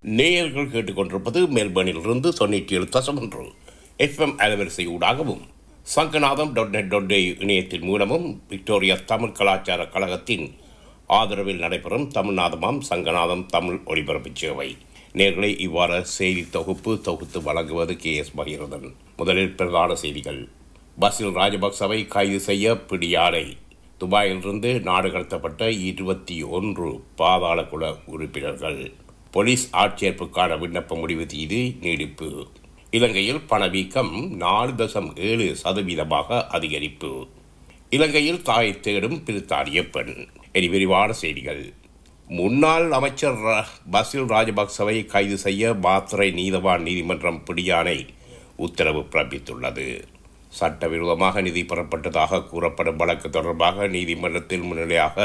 நேயர்கள் கேட்டுக்கொண்டிருப்பது மெல்பர்னிலிருந்து தொண்ணூற்றி ஏழு தசமொன்று எஃப்எம் அலைவரிசை ஊடாகவும் சங்கநாதம் டாட் நெட் டாட் இணையத்தின் மூலமும் விக்டோரியா தமிழ் கலாச்சார கழகத்தின் ஆதரவில் நடைபெறும் தமிழ்நாதமாம் சங்கநாதம் தமிழ் ஒலிபரப்பு சேவை நேர்களை இவ்வாறு செய்தி தொகுப்பு தொகுத்து வழங்குவது கே எஸ் பகீரதன் முதலில் பிரதான செய்திகள் பஸ்ஸில் ராஜபக்சவை கைது செய்ய பிடியாடை துபாயிலிருந்து நாடு கடத்தப்பட்ட இருபத்தி ஒன்று பாதாள குல உறுப்பினர்கள் போலீஸ் ஆட்சேர்ப்புக்கான விண்ணப்ப முடிவு தீது நீடிப்பு இலங்கையில் பணவீக்கம் நாலு தசம் ஏழு சதவீதமாக அதிகரிப்பு இலங்கையில் தாயை தேடும் பிரித்தானிய பெண் இனி விரிவான செய்திகள் முன்னாள் அமைச்சர் ர- பசில் ராஜபக்சவை கைது செய்ய மாத்திரை நீதவான் நீதிமன்றம் பிடியானை உத்தரவு பிறப்பித்துள்ளது சட்டவிரோதமாக நிதி பெறப்பட்டதாக கூறப்படும் வழக்கு தொடர்பாக நீதிமன்றத்தில் முன்னிலையாக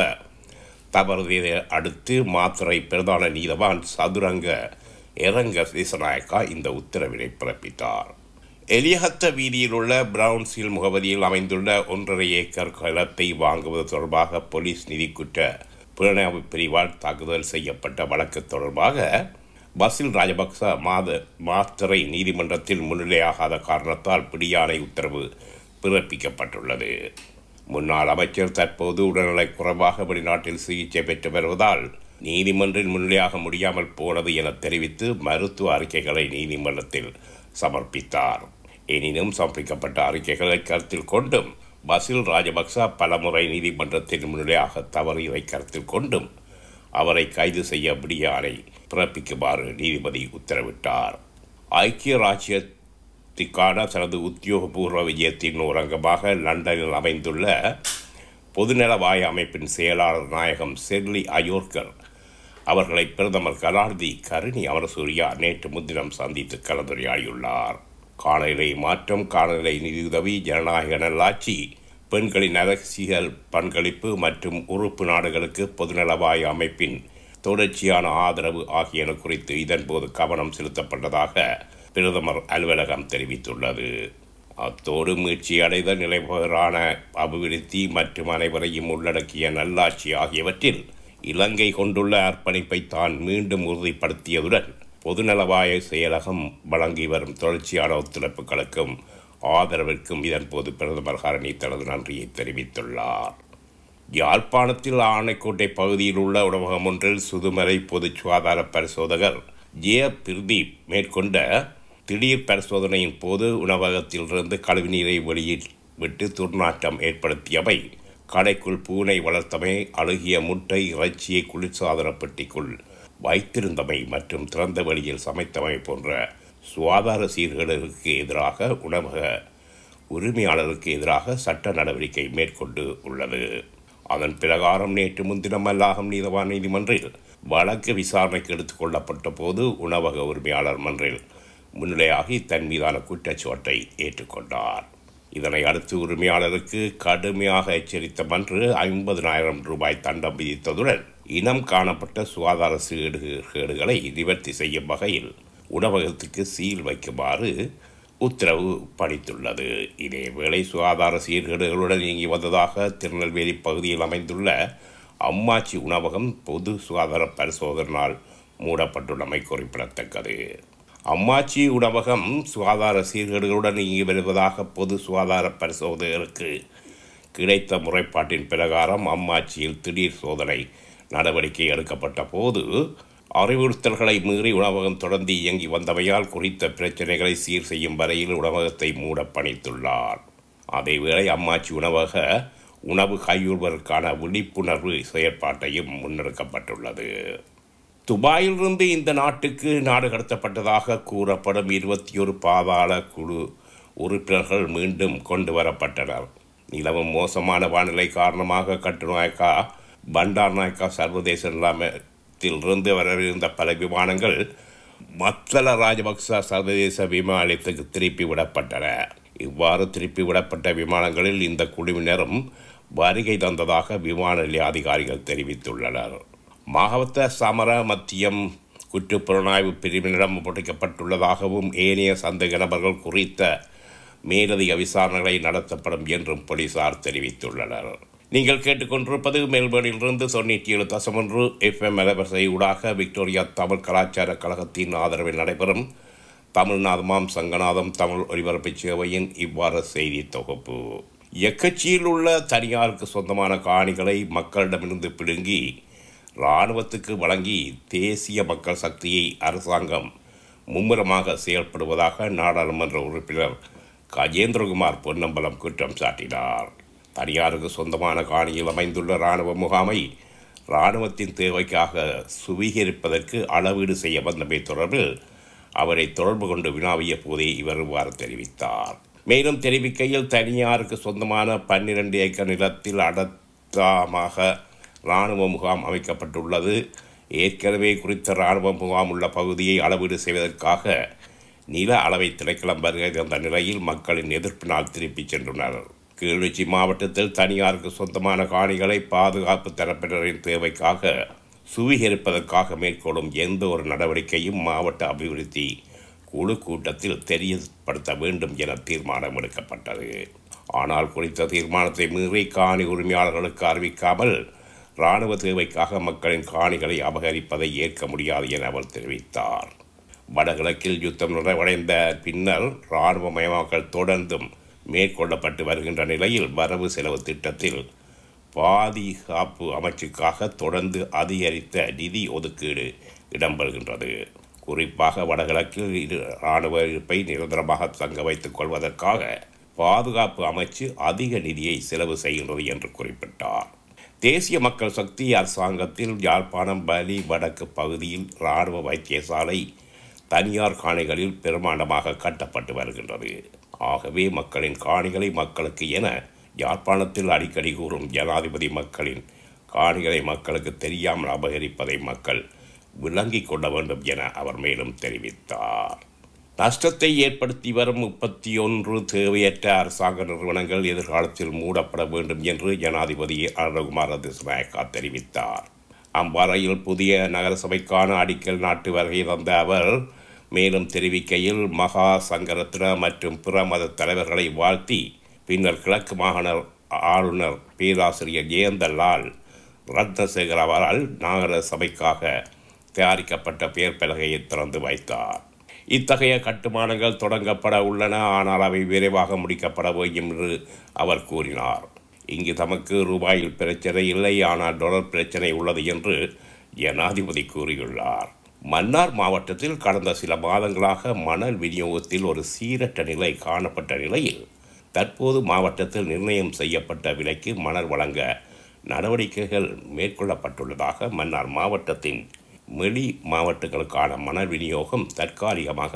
தவறுதை அடுத்து மாத்திரை பிரதான நீதவான் சதுரங்க எரங்க தேசநாயக்கா இந்த உத்தரவினை பிறப்பித்தார் எலியகத்த வீதியில் உள்ள பிரவுன்ஸில் முகவரியில் அமைந்துள்ள ஒன்றரை ஏக்கர் களத்தை வாங்குவது தொடர்பாக போலீஸ் நிதி குற்ற புலனாய்வு பிரிவால் தாக்குதல் செய்யப்பட்ட வழக்கு தொடர்பாக பசில் ராஜபக்ச மாத மாத்திரை நீதிமன்றத்தில் முன்னிலையாகாத காரணத்தால் பிடியாணை உத்தரவு பிறப்பிக்கப்பட்டுள்ளது முன்னாள் அமைச்சர் தற்போது உடல்நலக் குறைவாக வெளிநாட்டில் சிகிச்சை பெற்று வருவதால் நீதிமன்றில் முன்னிலையாக முடியாமல் போனது என தெரிவித்து மருத்துவ அறிக்கைகளை நீதிமன்றத்தில் சமர்ப்பித்தார் எனினும் சமர்ப்பிக்கப்பட்ட அறிக்கைகளை கருத்தில் கொண்டும் பசில் ராஜபக்ச பலமுறை நீதிமன்றத்தில் முன்னிலையாக தவறியதை கருத்தில் கொண்டும் அவரை கைது செய்ய பிடியானை பிறப்பிக்குமாறு நீதிபதி உத்தரவிட்டார் ஐக்கிய ராஜ்யத்திற்கான தனது உத்தியோகபூர்வ விஜயத்தின் ஒரு அங்கமாக லண்டனில் அமைந்துள்ள பொதுநலவாய அமைப்பின் செயலாளர் நாயகம் செர்லி அயோர்கர் அவர்களை பிரதமர் கலாநிதி கருணி அமரசூரியா நேற்று முன்தினம் சந்தித்து கலந்துரையாடியுள்ளார் காலநிலை மாற்றம் காலநிலை நிதியுதவி ஜனநாயக நல்லாட்சி பெண்களின் அரசியல் பங்களிப்பு மற்றும் உறுப்பு நாடுகளுக்கு பொதுநலவாய அமைப்பின் தொடர்ச்சியான ஆதரவு ஆகியன குறித்து இதன்போது கவனம் செலுத்தப்பட்டதாக பிரதமர் அலுவலகம் தெரிவித்துள்ளது அத்தோடு மீட்சி அடைந்த நிலைபெறான அபிவிருத்தி மற்றும் அனைவரையும் உள்ளடக்கிய நல்லாட்சி ஆகியவற்றில் இலங்கை கொண்டுள்ள அர்ப்பணிப்பை தான் மீண்டும் உறுதிப்படுத்தியதுடன் பொதுநலவாய செயலகம் வழங்கி வரும் தொடர்ச்சியான ஒத்துழைப்புகளுக்கும் ஆதரவிற்கும் இதன்போது பிரதமர் ஹரணி தனது நன்றியை தெரிவித்துள்ளார் யாழ்ப்பாணத்தில் ஆணைக்கோட்டை பகுதியில் உள்ள உணவகம் ஒன்றில் சுதுமலை பொது சுகாதார பரிசோதகர் ஜே பிரதீப் மேற்கொண்ட திடீர் பரிசோதனையின் போது உணவகத்திலிருந்து கழிவுநீரை வெளியில் விட்டு துர்நாற்றம் ஏற்படுத்தியவை கடைக்குள் பூனை வளர்த்தமை அழுகிய முட்டை இறைச்சியை குளிர்சாதன பெட்டிக்குள் வைத்திருந்தமை மற்றும் திறந்த வெளியில் சமைத்தமை போன்ற சுகாதார சீர்கேடுகளுக்கு எதிராக உணவக உரிமையாளருக்கு எதிராக சட்ட நடவடிக்கை மேற்கொண்டு உள்ளது அதன் பிரகாரம் நேற்று முன்தினம் மல்லாகம் நீதவான் நீதிமன்றில் வழக்கு விசாரணைக்கு எடுத்துக் கொள்ளப்பட்ட போது உணவக உரிமையாளர் மன்றில் முன்னிலையாகி தன் மீதான குற்றச்சாட்டை ஏற்றுக்கொண்டார் இதனை அடுத்து உரிமையாளருக்கு கடுமையாக எச்சரித்த மன்று ஐம்பதனாயிரம் ரூபாய் தண்டம் விதித்ததுடன் இனம் காணப்பட்ட சுகாதார சீர்கேடுகளை நிவர்த்தி செய்யும் வகையில் உணவகத்துக்கு சீல் வைக்குமாறு உத்தரவு பணித்துள்ளது இதேவேளை சுகாதார சீர்கேடுகளுடன் இயங்கி வந்ததாக திருநெல்வேலி பகுதியில் அமைந்துள்ள அம்மாச்சி உணவகம் பொது சுகாதார பரிசோதனால் மூடப்பட்டுள்ளமை குறிப்பிடத்தக்கது அம்மாச்சி உணவகம் சுகாதார சீர்கேடுகளுடன் இயங்கி வருவதாக பொது சுகாதார பரிசோதகருக்கு கிடைத்த முறைப்பாட்டின் பிரகாரம் அம்மாச்சியில் திடீர் சோதனை நடவடிக்கை எடுக்கப்பட்ட போது அறிவுறுத்தல்களை மீறி உணவகம் தொடர்ந்து இயங்கி வந்தமையால் குறித்த பிரச்சனைகளை சீர் செய்யும் வரையில் உணவகத்தை மூட பணித்துள்ளார் அதேவேளை அம்மாச்சி உணவக உணவு கையுறுவதற்கான விழிப்புணர்வு செயற்பாட்டையும் முன்னெடுக்கப்பட்டுள்ளது துபாயிலிருந்து இந்த நாட்டுக்கு நாடு கடத்தப்பட்டதாக கூறப்படும் இருபத்தி ஒரு பாதாள குழு உறுப்பினர்கள் மீண்டும் கொண்டு வரப்பட்டனர் நிலவும் மோசமான வானிலை காரணமாக கட்டுநாயக்கா பண்டார் நாயக்கா சர்வதேச நிலையத்திலிருந்து வர இருந்த பல விமானங்கள் மத்தள ராஜபக்ச சர்வதேச விமான நிலையத்துக்கு திருப்பி விடப்பட்டன இவ்வாறு திருப்பி விடப்பட்ட விமானங்களில் இந்த குழுவினரும் வருகை தந்ததாக விமான நிலைய அதிகாரிகள் தெரிவித்துள்ளனர் மாகவத்த சமர மத்தியம் குற்றப்புலனாய்வு பிரிவினரிடம் ஒப்படைக்கப்பட்டுள்ளதாகவும் ஏனைய சந்தேக நபர்கள் குறித்த மேலதிக விசாரணைகளை நடத்தப்படும் என்றும் போலீசார் தெரிவித்துள்ளனர் நீங்கள் கேட்டுக்கொண்டிருப்பது மெல்பர்னிலிருந்து தொண்ணூற்றி ஏழு தசமொன்று எஃப்எம் அலைவரிசை ஊடாக விக்டோரியா தமிழ் கலாச்சார கழகத்தின் ஆதரவில் நடைபெறும் தமிழ்நாதமாம் சங்கநாதம் தமிழ் ஒலிபரப்பு சேவையின் இவ்வாறு செய்தி தொகுப்பு எக்கட்சியில் உள்ள தனியாருக்கு சொந்தமான காணிகளை மக்களிடமிருந்து பிடுங்கி இராணுவத்துக்கு வழங்கி தேசிய மக்கள் சக்தியை அரசாங்கம் மும்முரமாக செயல்படுவதாக நாடாளுமன்ற உறுப்பினர் கஜேந்திரகுமார் பொன்னம்பலம் குற்றம் சாட்டினார் தனியாருக்கு சொந்தமான காணியில் அமைந்துள்ள இராணுவ முகாமை இராணுவத்தின் தேவைக்காக சுவீகரிப்பதற்கு அளவீடு செய்ய வந்தமை தொடர்பில் அவரை தொடர்பு கொண்டு வினாவிய போதே இவர் இவ்வாறு தெரிவித்தார் மேலும் தெரிவிக்கையில் தனியாருக்கு சொந்தமான பன்னிரண்டு ஏக்கர் நிலத்தில் அடர்த்தமாக இராணுவ முகாம் அமைக்கப்பட்டுள்ளது ஏற்கனவே குறித்த இராணுவ முகாம் உள்ள பகுதியை அளவீடு செய்வதற்காக நில அளவை திணைக்களம் வருகை தந்த நிலையில் மக்களின் எதிர்ப்பினால் திருப்பிச் சென்றனர் கிளிநொச்சி மாவட்டத்தில் தனியாருக்கு சொந்தமான காணிகளை பாதுகாப்பு தரப்பினரின் தேவைக்காக சுவீகரிப்பதற்காக மேற்கொள்ளும் எந்த ஒரு நடவடிக்கையும் மாவட்ட அபிவிருத்தி குழு கூட்டத்தில் தெரியப்படுத்த வேண்டும் என தீர்மானம் எடுக்கப்பட்டது ஆனால் குறித்த தீர்மானத்தை மீறி காணி உரிமையாளர்களுக்கு அறிவிக்காமல் இராணுவ தேவைக்காக மக்களின் காணிகளை அபகரிப்பதை ஏற்க முடியாது என அவர் தெரிவித்தார் வடகிழக்கில் யுத்தம் நிறைவடைந்த பின்னர் இராணுவமயமாக்கல் தொடர்ந்தும் மேற்கொள்ளப்பட்டு வருகின்ற நிலையில் வரவு செலவு திட்டத்தில் பாதுகாப்பு அமைச்சுக்காக தொடர்ந்து அதிகரித்த நிதி ஒதுக்கீடு இடம்பெறுகின்றது குறிப்பாக வடகிழக்கில் இரு இராணுவ இருப்பை நிரந்தரமாக தங்க வைத்துக் கொள்வதற்காக பாதுகாப்பு அமைச்சு அதிக நிதியை செலவு செய்கின்றது என்று குறிப்பிட்டார் தேசிய மக்கள் சக்தி அரசாங்கத்தில் யாழ்ப்பாணம் பலி வடக்கு பகுதியில் இராணுவ வைத்தியசாலை தனியார் காணிகளில் பெருமாண்டமாக கட்டப்பட்டு வருகின்றது ஆகவே மக்களின் காணிகளை மக்களுக்கு என யாழ்ப்பாணத்தில் அடிக்கடி கூறும் ஜனாதிபதி மக்களின் காணிகளை மக்களுக்கு தெரியாமல் அபகரிப்பதை மக்கள் விளங்கிக் கொள்ள வேண்டும் என அவர் மேலும் தெரிவித்தார் நஷ்டத்தை ஏற்படுத்தி வரும் முப்பத்தி ஒன்று தேவையற்ற அரசாங்க நிறுவனங்கள் எதிர்காலத்தில் மூடப்பட வேண்டும் என்று ஜனாதிபதி அருணகுமார திசுநாயக்கா தெரிவித்தார் அம்பாறையில் புதிய நகரசபைக்கான அடிக்கல் நாட்டு வருகை தந்த அவர் மேலும் தெரிவிக்கையில் மகா சங்கரத்ன மற்றும் பிற மத தலைவர்களை வாழ்த்தி பின்னர் கிழக்கு மாகாண ஆளுநர் பேராசிரியர் ஜெயந்தலால் ரத்னசேகர் அவரால் நகர சபைக்காக தயாரிக்கப்பட்ட பெயர் பலகையை திறந்து வைத்தார் இத்தகைய கட்டுமானங்கள் தொடங்கப்பட உள்ளன ஆனால் அவை விரைவாக முடிக்கப்பட வேண்டும் என்று அவர் கூறினார் இங்கு தமக்கு ரூபாயில் பிரச்சனை இல்லை ஆனால் டொலர் பிரச்சனை உள்ளது என்று ஜனாதிபதி கூறியுள்ளார் மன்னார் மாவட்டத்தில் கடந்த சில மாதங்களாக மணல் விநியோகத்தில் ஒரு சீரற்ற நிலை காணப்பட்ட நிலையில் தற்போது மாவட்டத்தில் நிர்ணயம் செய்யப்பட்ட விலைக்கு மணல் வழங்க நடவடிக்கைகள் மேற்கொள்ளப்பட்டுள்ளதாக மன்னார் மாவட்டத்தின் வெளி மாவட்டங்களுக்கான மணல் விநியோகம் தற்காலிகமாக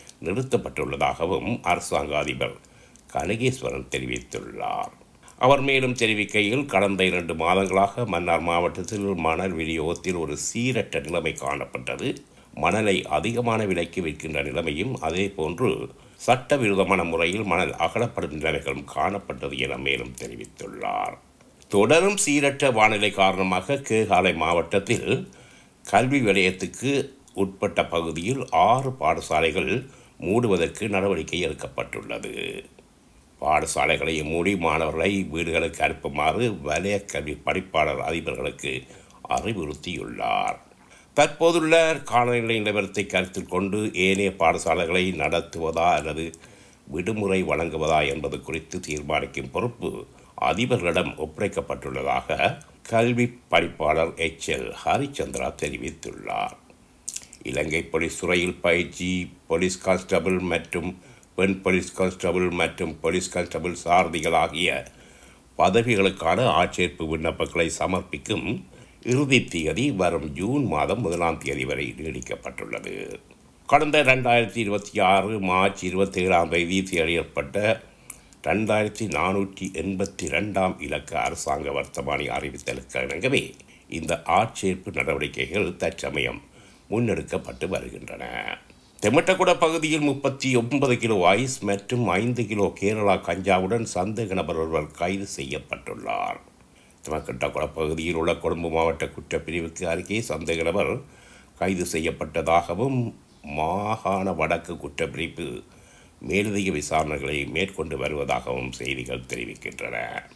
நிறுத்தப்பட்டுள்ளதாகவும் அரசாங்க அதிபர் கனகேஸ்வரன் தெரிவித்துள்ளார் அவர் மேலும் தெரிவிக்கையில் கடந்த இரண்டு மாதங்களாக மன்னார் மாவட்டத்தில் மணல் விநியோகத்தில் ஒரு சீரற்ற நிலைமை காணப்பட்டது மணலை அதிகமான விலைக்கு விற்கின்ற நிலைமையும் அதே போன்று சட்டவிரோதமான முறையில் மணல் அகலப்படும் நிலைமைகளும் காணப்பட்டது என மேலும் தெரிவித்துள்ளார் தொடரும் சீரற்ற வானிலை காரணமாக கேகாலை மாவட்டத்தில் கல்வி நிலையத்துக்கு உட்பட்ட பகுதியில் ஆறு பாடசாலைகள் மூடுவதற்கு நடவடிக்கை எடுக்கப்பட்டுள்ளது பாடசாலைகளை மூடி மாணவர்களை வீடுகளுக்கு அனுப்புமாறு வலய கல்வி படிப்பாளர் அதிபர்களுக்கு அறிவுறுத்தியுள்ளார் தற்போதுள்ள காலநிலை நிலவரத்தை கருத்தில் கொண்டு ஏனைய பாடசாலைகளை நடத்துவதா அல்லது விடுமுறை வழங்குவதா என்பது குறித்து தீர்மானிக்கும் பொறுப்பு அதிபர்களிடம் ஒப்படைக்கப்பட்டுள்ளதாக கல்வி படிப்பாளர் எச் எல் ஹரிச்சந்திரா தெரிவித்துள்ளார் இலங்கை போலீஸ் துறையில் பயிற்சி போலீஸ் கான்ஸ்டபிள் மற்றும் பெண் போலீஸ் கான்ஸ்டபிள் மற்றும் போலீஸ் கான்ஸ்டபிள் சாரதிகள் ஆகிய பதவிகளுக்கான ஆட்சேர்ப்பு விண்ணப்பங்களை சமர்ப்பிக்கும் இறுதி தேதி வரும் ஜூன் மாதம் முதலாம் தேதி வரை நீடிக்கப்பட்டுள்ளது கடந்த ரெண்டாயிரத்தி இருபத்தி ஆறு மார்ச் இருபத்தி ஏழாம் தேதி தேடியப்பட்ட ரெண்டாயிரத்தி நானூற்றி எண்பத்தி ரெண்டாம் இலக்க அரசாங்க வர்த்தமானி அறிவித்தலுக்கு இணங்கவே இந்த ஆட்சேர்ப்பு நடவடிக்கைகள் தற்சமயம் முன்னெடுக்கப்பட்டு வருகின்றன தெமட்டகுட பகுதியில் முப்பத்தி ஒன்பது கிலோ ஐஸ் மற்றும் ஐந்து கிலோ கேரளா கஞ்சாவுடன் சந்தேக நபர் ஒருவர் கைது செய்யப்பட்டுள்ளார் தெமக்கட்டகுட பகுதியில் உள்ள கொழும்பு மாவட்ட குற்றப்பிரிவுக்கு அருகே சந்தேக நபர் கைது செய்யப்பட்டதாகவும் மாகாண வடக்கு குற்றப்பிரிவு மேலதிக விசாரணைகளை மேற்கொண்டு வருவதாகவும் செய்திகள் தெரிவிக்கின்றன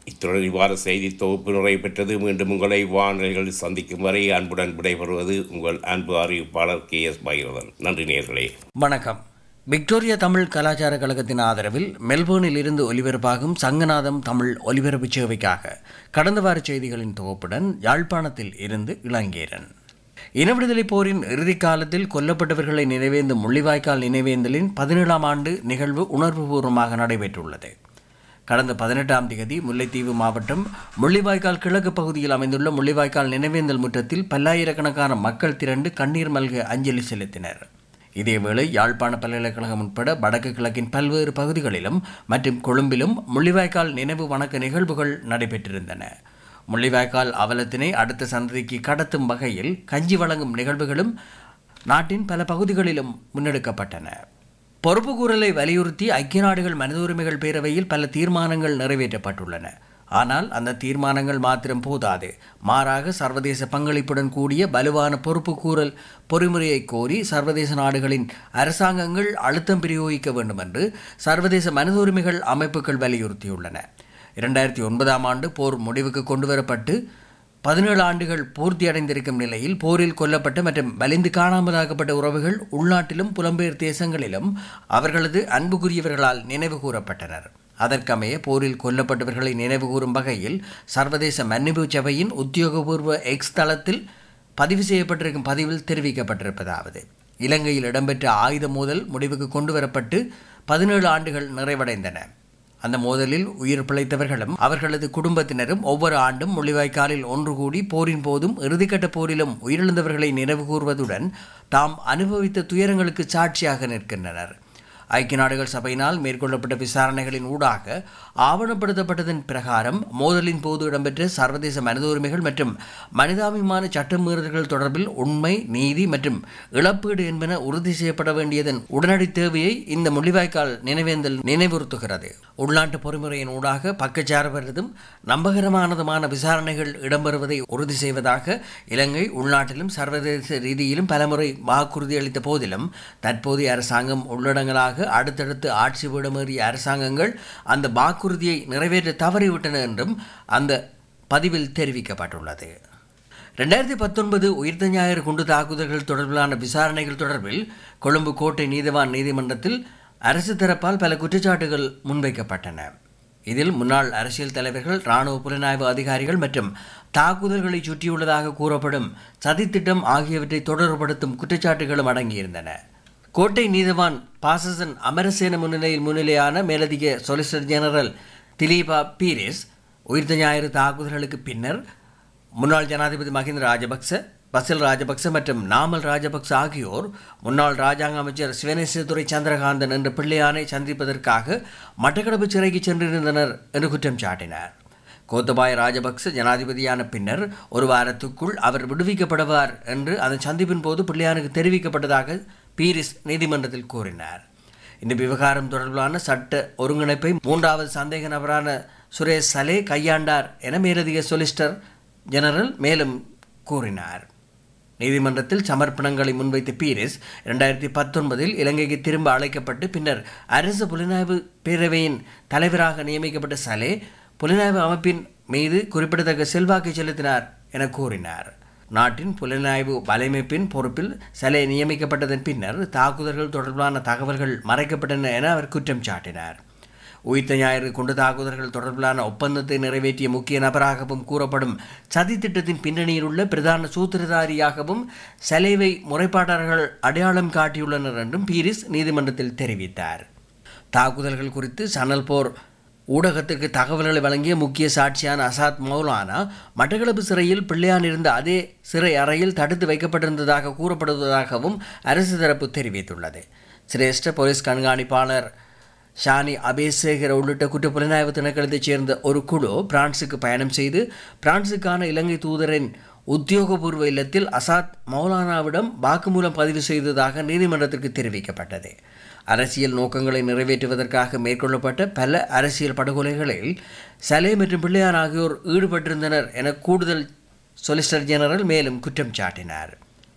இத்துடன் இவ்வாறு செய்தி தொகுப்பு நிறைவு பெற்றது மீண்டும் உங்களை வானொலிகளில் சந்திக்கும் வரை அன்புடன் விடைபெறுவது உங்கள் அன்பு அறிவிப்பாளர் கே எஸ் பைரவன் நன்றி நேர்களே வணக்கம் விக்டோரியா தமிழ் கலாச்சார கழகத்தின் ஆதரவில் மெல்போர்னில் இருந்து ஒலிபரப்பாகும் சங்கநாதம் தமிழ் ஒலிபரப்பு சேவைக்காக கடந்த வார செய்திகளின் தொகுப்புடன் யாழ்ப்பாணத்தில் இருந்து இளங்கேரன் இனவிடுதலை போரின் இறுதிக் காலத்தில் கொல்லப்பட்டவர்களை நினைவேந்தும் முள்ளிவாய்க்கால் நினைவேந்தலின் பதினேழாம் ஆண்டு நிகழ்வு உணர்வுபூர்வமாக நடைபெற்றுள்ளது கடந்த பதினெட்டாம் தேதி முல்லைத்தீவு மாவட்டம் முள்ளிவாய்க்கால் கிழக்கு பகுதியில் அமைந்துள்ள முள்ளிவாய்க்கால் நினைவேந்தல் முற்றத்தில் பல்லாயிரக்கணக்கான மக்கள் திரண்டு கண்ணீர் மல்க அஞ்சலி செலுத்தினர் இதேவேளை யாழ்ப்பாண பல்கலைக்கழகம் உட்பட வடக்கு கிழக்கின் பல்வேறு பகுதிகளிலும் மற்றும் கொழும்பிலும் முள்ளிவாய்க்கால் நினைவு வணக்க நிகழ்வுகள் நடைபெற்றிருந்தன முள்ளிவாய்க்கால் அவலத்தினை அடுத்த சந்ததிக்கு கடத்தும் வகையில் கஞ்சி வழங்கும் நிகழ்வுகளும் நாட்டின் பல பகுதிகளிலும் முன்னெடுக்கப்பட்டன பொறுப்புக்கூறலை வலியுறுத்தி ஐக்கிய நாடுகள் மனித உரிமைகள் பேரவையில் பல தீர்மானங்கள் நிறைவேற்றப்பட்டுள்ளன ஆனால் அந்த தீர்மானங்கள் மாத்திரம் போதாது மாறாக சர்வதேச பங்களிப்புடன் கூடிய வலுவான பொறுப்புக்கூறல் பொறிமுறையை கோரி சர்வதேச நாடுகளின் அரசாங்கங்கள் அழுத்தம் பிரயோகிக்க வேண்டும் என்று சர்வதேச மனித உரிமைகள் அமைப்புகள் வலியுறுத்தியுள்ளன இரண்டாயிரத்தி ஒன்பதாம் ஆண்டு போர் முடிவுக்கு கொண்டுவரப்பட்டு பதினேழு ஆண்டுகள் பூர்த்தியடைந்திருக்கும் நிலையில் போரில் கொல்லப்பட்ட மற்றும் வலிந்து காணாமலாக்கப்பட்ட உறவுகள் உள்நாட்டிலும் புலம்பெயர் தேசங்களிலும் அவர்களது அன்புக்குரியவர்களால் நினைவு கூறப்பட்டனர் அதற்கமைய போரில் கொல்லப்பட்டவர்களை நினைவுகூரும் வகையில் சர்வதேச மன்னிப்பு சபையின் உத்தியோகபூர்வ எக்ஸ் தளத்தில் பதிவு செய்யப்பட்டிருக்கும் பதிவில் தெரிவிக்கப்பட்டிருப்பதாவது இலங்கையில் இடம்பெற்ற ஆயுத மோதல் முடிவுக்கு கொண்டுவரப்பட்டு பதினேழு ஆண்டுகள் நிறைவடைந்தன அந்த மோதலில் உயிர் பிழைத்தவர்களும் அவர்களது குடும்பத்தினரும் ஒவ்வொரு ஆண்டும் முள்ளிவாய்க்காலில் ஒன்று கூடி போரின் போதும் இறுதிக்கட்ட போரிலும் உயிரிழந்தவர்களை நினைவு கூர்வதுடன் தாம் அனுபவித்த துயரங்களுக்கு சாட்சியாக நிற்கின்றனர் ஐக்கிய நாடுகள் சபையினால் மேற்கொள்ளப்பட்ட விசாரணைகளின் ஊடாக ஆவணப்படுத்தப்பட்டதன் பிரகாரம் மோதலின் போது இடம்பெற்ற சர்வதேச மனித உரிமைகள் மற்றும் மனிதாபிமான சட்டமீறல்கள் தொடர்பில் உண்மை நீதி மற்றும் இழப்பீடு என்பன உறுதி செய்யப்பட வேண்டியதன் உடனடி தேவையை இந்த முள்ளிவாய்க்கால் நினைவேந்தல் நினைவுறுத்துகிறது உள்நாட்டு பொறிமுறையின் ஊடாக பக்கச்சார்பற்றதும் நம்பகரமானதுமான விசாரணைகள் இடம்பெறுவதை உறுதி செய்வதாக இலங்கை உள்நாட்டிலும் சர்வதேச ரீதியிலும் பலமுறை வாக்குறுதி அளித்த போதிலும் தற்போதைய அரசாங்கம் உள்ளடங்கலாக அடுத்தடுத்து ஆட்சி விடமேறிய அரசாங்கங்கள் அந்த வாக்குறுதியை நிறைவேற்ற தவறிவிட்டன என்றும் அந்த பதிவில் தெரிவிக்கப்பட்டுள்ளது ரெண்டாயிரத்தி பத்தொன்பது உயிர்த்த ஞாயிறு குண்டு தாக்குதல்கள் தொடர்பிலான விசாரணைகள் தொடர்பில் கொழும்பு கோட்டை நீதிவான் நீதிமன்றத்தில் அரசு தரப்பால் பல குற்றச்சாட்டுகள் முன்வைக்கப்பட்டன இதில் முன்னாள் அரசியல் தலைவர்கள் இராணுவ புலனாய்வு அதிகாரிகள் மற்றும் தாக்குதல்களை சுற்றியுள்ளதாக கூறப்படும் சதித்திட்டம் ஆகியவற்றை தொடர்புபடுத்தும் குற்றச்சாட்டுகளும் அடங்கியிருந்தன கோட்டை நீதவான் பாசசன் அமரசேன முன்னிலையில் முன்னிலையான மேலதிக சொலிசிட்டர் ஜெனரல் திலீபா பீரிஸ் உயிர்த்த ஞாயிறு தாக்குதல்களுக்கு பின்னர் முன்னாள் ஜனாதிபதி மஹிந்த ராஜபக்ச பசில் ராஜபக்ச மற்றும் நாமல் ராஜபக்ச ஆகியோர் முன்னாள் ராஜாங்க அமைச்சர் சிவனேசதுரை சந்திரகாந்தன் என்ற பிள்ளையானை சந்திப்பதற்காக மட்டக்களப்பு சிறைக்கு சென்றிருந்தனர் என்று குற்றம் சாட்டினார் கோத்தபாய ராஜபக்ச ஜனாதிபதியான பின்னர் ஒரு வாரத்துக்குள் அவர் விடுவிக்கப்படுவார் என்று அதன் சந்திப்பின் போது பிள்ளையானுக்கு தெரிவிக்கப்பட்டதாக பீரிஸ் நீதிமன்றத்தில் கூறினார் இந்த விவகாரம் தொடர்பிலான சட்ட ஒருங்கிணைப்பை மூன்றாவது சந்தேக நபரான சுரேஷ் சலே கையாண்டார் என மேலதிக சொலிசிட்டர் ஜெனரல் மேலும் கூறினார் நீதிமன்றத்தில் சமர்ப்பணங்களை முன்வைத்த பீரிஸ் இரண்டாயிரத்தி பத்தொன்பதில் இலங்கைக்கு திரும்ப அழைக்கப்பட்டு பின்னர் அரசு புலனாய்வு பேரவையின் தலைவராக நியமிக்கப்பட்ட சலே புலனாய்வு அமைப்பின் மீது குறிப்பிடத்தக்க செல்வாக்கை செலுத்தினார் என கூறினார் நாட்டின் புலனாய்வு வலையமைப்பின் பொறுப்பில் சலே நியமிக்கப்பட்டதன் பின்னர் தாக்குதல்கள் தொடர்பான தகவல்கள் மறைக்கப்பட்டன என அவர் குற்றம் சாட்டினார் உயிர்த்த ஞாயிறு குண்டு தாக்குதல்கள் தொடர்பிலான ஒப்பந்தத்தை நிறைவேற்றிய முக்கிய நபராகவும் கூறப்படும் சதி திட்டத்தின் பின்னணியில் உள்ள பிரதான சூத்திரதாரியாகவும் சலேவை முறைப்பாட்டாளர்கள் அடையாளம் காட்டியுள்ளனர் என்றும் பீரிஸ் நீதிமன்றத்தில் தெரிவித்தார் தாக்குதல்கள் குறித்து சனல் போர் ஊடகத்திற்கு தகவல்களை வழங்கிய முக்கிய சாட்சியான அசாத் மௌலானா மட்டக்களப்பு சிறையில் பிள்ளையான் இருந்த அதே சிறை அறையில் தடுத்து வைக்கப்பட்டிருந்ததாக கூறப்படுவதாகவும் அரசு தரப்பு தெரிவித்துள்ளது சிரேஷ்ட போலீஸ் கண்காணிப்பாளர் ஷானி அபேசேகர் உள்ளிட்ட குற்ற புலனாய்வு திணைக்களத்தைச் சேர்ந்த ஒரு குழு பிரான்சுக்கு பயணம் செய்து பிரான்சுக்கான இலங்கை தூதரின் உத்தியோகபூர்வ இல்லத்தில் அசாத் மௌலானாவிடம் வாக்குமூலம் பதிவு செய்ததாக நீதிமன்றத்திற்கு தெரிவிக்கப்பட்டது அரசியல் நோக்கங்களை நிறைவேற்றுவதற்காக மேற்கொள்ளப்பட்ட பல அரசியல் படுகொலைகளில் சலே மற்றும் பிள்ளையார் ஆகியோர் ஈடுபட்டிருந்தனர் என கூடுதல் சொலிசிட்டர் ஜெனரல் மேலும் குற்றம் சாட்டினார்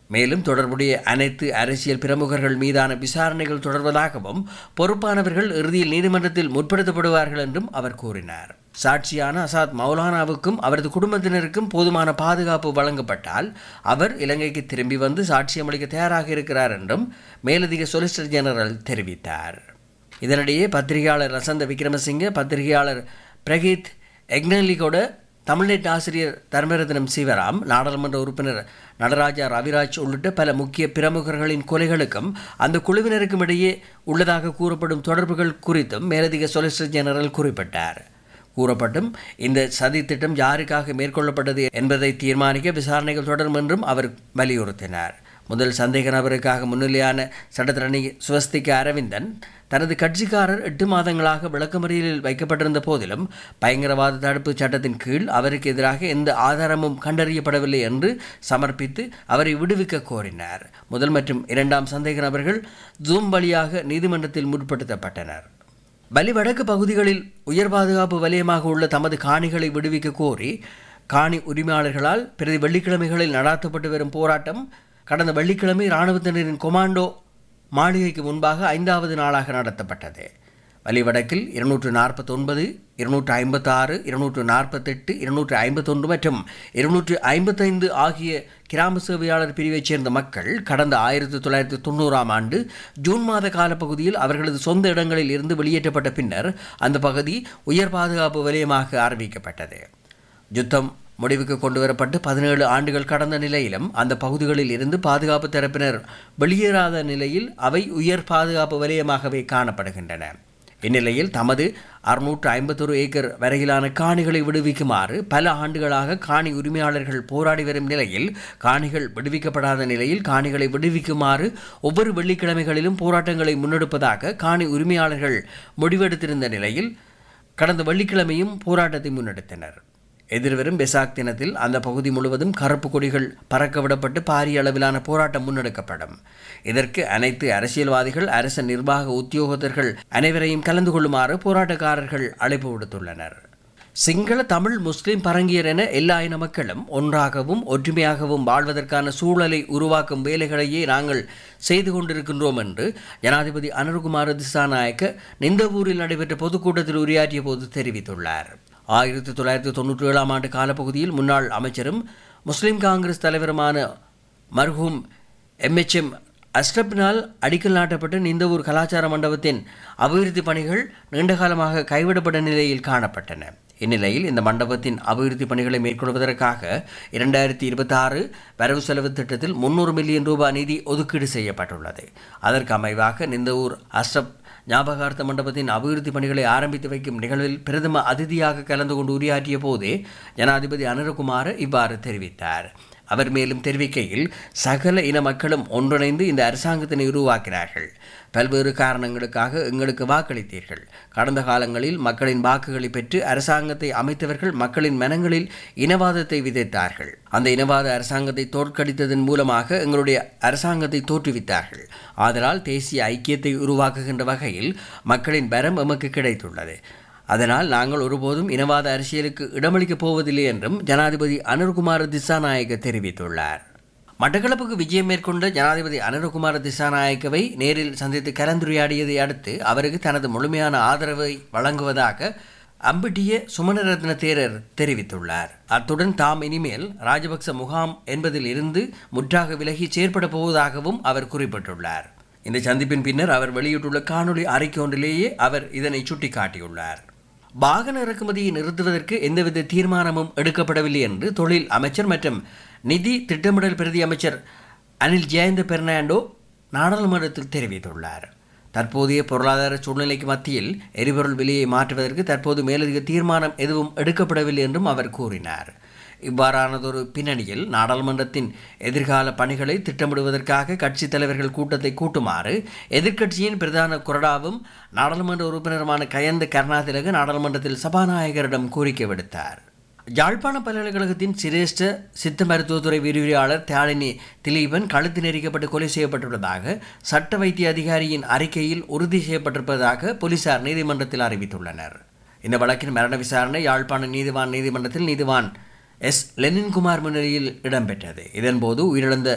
மேலும் தொடர்புடைய அனைத்து அரசியல் பிரமுகர்கள் மீதான விசாரணைகள் தொடர்வதாகவும் பொறுப்பானவர்கள் இறுதியில் நீதிமன்றத்தில் முற்படுத்தப்படுவார்கள் என்றும் அவர் கூறினார் சாட்சியான அசாத் மௌலானாவுக்கும் அவரது குடும்பத்தினருக்கும் போதுமான பாதுகாப்பு வழங்கப்பட்டால் அவர் இலங்கைக்கு திரும்பி வந்து சாட்சியமளிக்க தயாராக இருக்கிறார் என்றும் மேலதிக சொலிசிட்டர் ஜெனரல் தெரிவித்தார் இதனிடையே பத்திரிகையாளர் ரசந்த விக்ரமசிங்க பத்திரிகையாளர் பிரகீத் எக்னலிகோட தமிழ்நெட் ஆசிரியர் தர்மரத்னம் சிவராம் நாடாளுமன்ற உறுப்பினர் நடராஜா ரவிராஜ் உள்ளிட்ட பல முக்கிய பிரமுகர்களின் கொலைகளுக்கும் அந்த குழுவினருக்கும் இடையே உள்ளதாக கூறப்படும் தொடர்புகள் குறித்தும் மேலதிக சொலிசிட்டர் ஜெனரல் குறிப்பிட்டார் கூறப்பட்டும் இந்த சதி திட்டம் யாருக்காக மேற்கொள்ளப்பட்டது என்பதை தீர்மானிக்க விசாரணைகள் தொடரும் என்றும் அவர் வலியுறுத்தினார் முதல் சந்தேக நபருக்காக முன்னிலையான சட்டத்தரணி சுவஸ்திக அரவிந்தன் தனது கட்சிக்காரர் எட்டு மாதங்களாக விளக்கமறியலில் வைக்கப்பட்டிருந்த போதிலும் பயங்கரவாத தடுப்பு சட்டத்தின் கீழ் அவருக்கு எதிராக எந்த ஆதாரமும் கண்டறியப்படவில்லை என்று சமர்ப்பித்து அவரை விடுவிக்க கோரினார் முதல் மற்றும் இரண்டாம் சந்தேக நபர்கள் ஜூம் வழியாக நீதிமன்றத்தில் முற்படுத்தப்பட்டனர் பலி வடக்கு பகுதிகளில் உயர் பாதுகாப்பு வலயமாக உள்ள தமது காணிகளை விடுவிக்க கோரி காணி உரிமையாளர்களால் பிரதி வெள்ளிக்கிழமைகளில் நடாத்தப்பட்டு வரும் போராட்டம் கடந்த வெள்ளிக்கிழமை இராணுவத்தினரின் கொமாண்டோ மாளிகைக்கு முன்பாக ஐந்தாவது நாளாக நடத்தப்பட்டது வலிவடக்கில் இருநூற்று நாற்பத்தொன்பது இருநூற்று ஐம்பத்தாறு இருநூற்று நாற்பத்தெட்டு இருநூற்று ஐம்பத்தொன்று மற்றும் இருநூற்று ஐம்பத்தைந்து ஆகிய கிராம சேவையாளர் பிரிவைச் சேர்ந்த மக்கள் கடந்த ஆயிரத்தி தொள்ளாயிரத்தி தொண்ணூறாம் ஆண்டு ஜூன் மாத காலப்பகுதியில் அவர்களது சொந்த இடங்களில் இருந்து வெளியேற்றப்பட்ட பின்னர் அந்த பகுதி உயர் பாதுகாப்பு வலயமாக அறிவிக்கப்பட்டது யுத்தம் முடிவுக்கு கொண்டு வரப்பட்டு பதினேழு ஆண்டுகள் கடந்த நிலையிலும் அந்த பகுதிகளில் இருந்து பாதுகாப்பு தரப்பினர் வெளியேறாத நிலையில் அவை உயர் பாதுகாப்பு வலயமாகவே காணப்படுகின்றன இந்நிலையில் தமது அறுநூற்று ஐம்பத்தொரு ஏக்கர் வரையிலான காணிகளை விடுவிக்குமாறு பல ஆண்டுகளாக காணி உரிமையாளர்கள் போராடி வரும் நிலையில் காணிகள் விடுவிக்கப்படாத நிலையில் காணிகளை விடுவிக்குமாறு ஒவ்வொரு வெள்ளிக்கிழமைகளிலும் போராட்டங்களை முன்னெடுப்பதாக காணி உரிமையாளர்கள் முடிவெடுத்திருந்த நிலையில் கடந்த வெள்ளிக்கிழமையும் போராட்டத்தை முன்னெடுத்தனர் எதிர்வரும் பெசாக் தினத்தில் அந்த பகுதி முழுவதும் கருப்பு கொடிகள் பறக்கவிடப்பட்டு பாரிய அளவிலான போராட்டம் முன்னெடுக்கப்படும் இதற்கு அனைத்து அரசியல்வாதிகள் அரச நிர்வாக உத்தியோகத்தர்கள் அனைவரையும் கலந்து கொள்ளுமாறு போராட்டக்காரர்கள் அழைப்பு விடுத்துள்ளனர் சிங்கள தமிழ் முஸ்லிம் பரங்கியர் என எல்லா இன மக்களும் ஒன்றாகவும் ஒற்றுமையாகவும் வாழ்வதற்கான சூழலை உருவாக்கும் வேலைகளையே நாங்கள் செய்து கொண்டிருக்கின்றோம் என்று ஜனாதிபதி அனுர்குமார் திசாநாயக்க நிந்தவூரில் நடைபெற்ற பொதுக்கூட்டத்தில் உரையாற்றிய போது தெரிவித்துள்ளார் ஆயிரத்தி தொள்ளாயிரத்தி தொண்ணூற்றி ஏழாம் ஆண்டு காலப்பகுதியில் முன்னாள் அமைச்சரும் முஸ்லிம் காங்கிரஸ் தலைவருமான மர்ஹூம் எம்எச்எம் அஸ்ரப்பினால் அடிக்கல் நாட்டப்பட்ட நிந்தவூர் கலாச்சார மண்டபத்தின் அபிவிருத்தி பணிகள் நீண்டகாலமாக கைவிடப்பட்ட நிலையில் காணப்பட்டன இந்நிலையில் இந்த மண்டபத்தின் அபிவிருத்தி பணிகளை மேற்கொள்வதற்காக இரண்டாயிரத்தி இருபத்தி ஆறு வரவு செலவு திட்டத்தில் முன்னூறு மில்லியன் ரூபாய் நிதி ஒதுக்கீடு செய்யப்பட்டுள்ளது அதற்கு அமைவாக நிந்தவூர் அஸ்ரப் ஞாபகார்த்த மண்டபத்தின் அபிவிருத்தி பணிகளை ஆரம்பித்து வைக்கும் நிகழ்வில் பிரதம அதிதியாக கலந்து கொண்டு உரையாற்றிய போதே ஜனாதிபதி அனுரகுமார இவ்வாறு தெரிவித்தார் அவர் மேலும் தெரிவிக்கையில் சகல இன மக்களும் ஒன்றிணைந்து இந்த அரசாங்கத்தினை உருவாக்கினார்கள் பல்வேறு காரணங்களுக்காக எங்களுக்கு வாக்களித்தீர்கள் கடந்த காலங்களில் மக்களின் வாக்குகளை பெற்று அரசாங்கத்தை அமைத்தவர்கள் மக்களின் மனங்களில் இனவாதத்தை விதைத்தார்கள் அந்த இனவாத அரசாங்கத்தை தோற்கடித்ததன் மூலமாக எங்களுடைய அரசாங்கத்தை தோற்றுவித்தார்கள் ஆதலால் தேசிய ஐக்கியத்தை உருவாக்குகின்ற வகையில் மக்களின் பரம் எமக்கு கிடைத்துள்ளது அதனால் நாங்கள் ஒருபோதும் இனவாத அரசியலுக்கு இடமளிக்கப் போவதில்லை என்றும் ஜனாதிபதி அனுர்குமார் திசாநாயக்க தெரிவித்துள்ளார் மட்டக்களப்புக்கு விஜயம் மேற்கொண்ட ஜனாதிபதி அனுரகுமார திசாநாயக்கவை நேரில் சந்தித்து கலந்துரையாடியதை அடுத்து அவருக்கு தனது முழுமையான ஆதரவை வழங்குவதாக அம்பிட்டிய சுமணரத்ன தேரர் தெரிவித்துள்ளார் அத்துடன் தாம் இனிமேல் ராஜபக்ச முகாம் என்பதில் இருந்து முற்றாக விலகி செயற்பட போவதாகவும் அவர் குறிப்பிட்டுள்ளார் இந்த சந்திப்பின் பின்னர் அவர் வெளியிட்டுள்ள காணொலி அறிக்கை ஒன்றிலேயே அவர் இதனை சுட்டிக்காட்டியுள்ளார் வாகன இறக்குமதியை நிறுத்துவதற்கு எந்தவித தீர்மானமும் எடுக்கப்படவில்லை என்று தொழில் அமைச்சர் மற்றும் நிதி திட்டமிடல் பிரதி அமைச்சர் அனில் ஜெயந்த பெர்னாண்டோ நாடாளுமன்றத்தில் தெரிவித்துள்ளார் தற்போதைய பொருளாதார சூழ்நிலைக்கு மத்தியில் எரிபொருள் விலையை மாற்றுவதற்கு தற்போது மேலதிக தீர்மானம் எதுவும் எடுக்கப்படவில்லை என்றும் அவர் கூறினார் இவ்வாறானதொரு பின்னணியில் நாடாளுமன்றத்தின் எதிர்கால பணிகளை திட்டமிடுவதற்காக கட்சித் தலைவர்கள் கூட்டத்தை கூட்டுமாறு எதிர்க்கட்சியின் பிரதான குரடாவும் நாடாளுமன்ற உறுப்பினருமான கயந்த கருணாதிலக நாடாளுமன்றத்தில் சபாநாயகரிடம் கோரிக்கை விடுத்தார் யாழ்ப்பாண பல்கலைக்கழகத்தின் சிரேஷ்ட சித்த மருத்துவத்துறை விரிவுரையாளர் தியாழினி திலீபன் கழுத்து நெறிக்கப்பட்டு கொலை செய்யப்பட்டுள்ளதாக சட்ட வைத்திய அதிகாரியின் அறிக்கையில் உறுதி செய்யப்பட்டிருப்பதாக போலீசார் நீதிமன்றத்தில் அறிவித்துள்ளனர் இந்த வழக்கின் மரண விசாரணை யாழ்ப்பாண நீதிவான் நீதிமன்றத்தில் நீதிவான் எஸ் லெனின்குமார் முன்னிலையில் இடம்பெற்றது இதன்போது உயிரிழந்த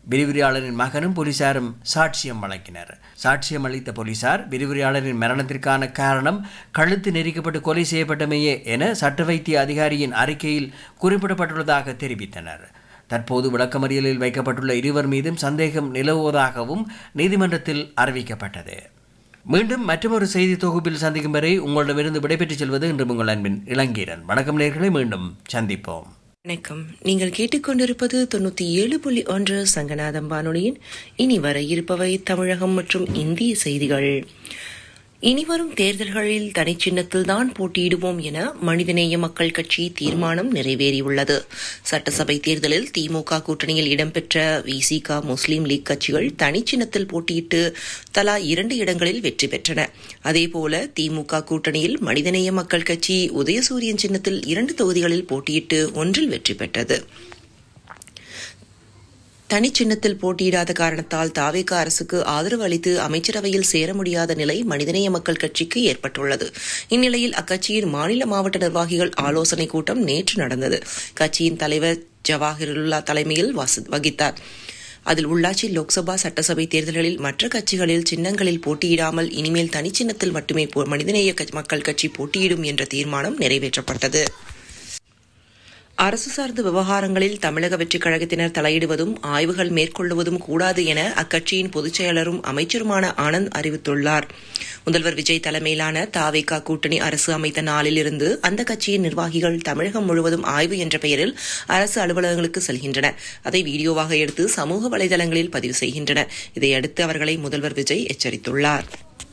விரிவுரையாளரின் மகனும் போலீசாரும் சாட்சியம் வழங்கினர் சாட்சியம் அளித்த போலீசார் விரிவுரையாளரின் மரணத்திற்கான காரணம் கழுத்து நெரிக்கப்பட்டு கொலை செய்யப்பட்டமையே என சட்ட வைத்திய அதிகாரியின் அறிக்கையில் குறிப்பிடப்பட்டுள்ளதாக தெரிவித்தனர் தற்போது விளக்கமறியலில் வைக்கப்பட்டுள்ள இருவர் மீதும் சந்தேகம் நிலவுவதாகவும் நீதிமன்றத்தில் அறிவிக்கப்பட்டது மீண்டும் மற்றொரு செய்தி தொகுப்பில் சந்திக்கும் வரை உங்களிடமிருந்து விடைபெற்றுச் செல்வது இன்று உங்கள் அன்பின் இளங்கீரன் வணக்கம் நேர்களை மீண்டும் சந்திப்போம் வணக்கம் நீங்கள் கேட்டுக்கொண்டிருப்பது தொண்ணூத்தி ஏழு புள்ளி ஒன்று சங்கநாதம் வானொலியின் இனி வர இருப்பவை தமிழகம் மற்றும் இந்திய செய்திகள் இனிவரும் தேர்தல்களில் தனிச்சின்னத்தில்தான் போட்டியிடுவோம் என மனிதநேய மக்கள் கட்சி தீர்மானம் நிறைவேறியுள்ளது சட்டசபை தேர்தலில் திமுக கூட்டணியில் இடம்பெற்ற விசிக முஸ்லீம் லீக் கட்சிகள் தனிச்சின்னத்தில் போட்டியிட்டு தலா இரண்டு இடங்களில் வெற்றி பெற்றன அதேபோல திமுக கூட்டணியில் மனிதநேய மக்கள் கட்சி உதயசூரியன் சின்னத்தில் இரண்டு தொகுதிகளில் போட்டியிட்டு ஒன்றில் வெற்றி பெற்றது தனிச்சின்னத்தில் போட்டியிடாத காரணத்தால் தாவேக அரசுக்கு ஆதரவு அளித்து அமைச்சரவையில் சேர முடியாத நிலை மனிதநேய மக்கள் கட்சிக்கு ஏற்பட்டுள்ளது இந்நிலையில் அக்கட்சியின் மாநில மாவட்ட நிர்வாகிகள் ஆலோசனை கூட்டம் நேற்று நடந்தது கட்சியின் தலைவர் ஜவாஹிருல்லா தலைமையில் வகித்தார் அதில் உள்ளாட்சி லோக்சபா சட்டசபை தேர்தல்களில் மற்ற கட்சிகளில் சின்னங்களில் போட்டியிடாமல் இனிமேல் தனிச்சின்னத்தில் மட்டுமே மனிதநேய மக்கள் கட்சி போட்டியிடும் என்ற தீர்மானம் நிறைவேற்றப்பட்டது அரசு சார்ந்த விவகாரங்களில் தமிழக வெற்றிக் கழகத்தினர் தலையிடுவதும் ஆய்வுகள் மேற்கொள்ளுவதும் கூடாது என அக்கட்சியின் பொதுச் செயலரும் அமைச்சருமான ஆனந்த் அறிவித்துள்ளார் முதல்வர் விஜய் தலைமையிலான தாவேகா கூட்டணி அரசு அமைத்த நாளிலிருந்து அந்த கட்சியின் நிர்வாகிகள் தமிழகம் முழுவதும் ஆய்வு என்ற பெயரில் அரசு அலுவலகங்களுக்கு செல்கின்றனர் அதை வீடியோவாக எடுத்து சமூக வலைதளங்களில் பதிவு செய்கின்றனர் இதையடுத்து அவர்களை முதல்வர் விஜய் எச்சரித்துள்ளார்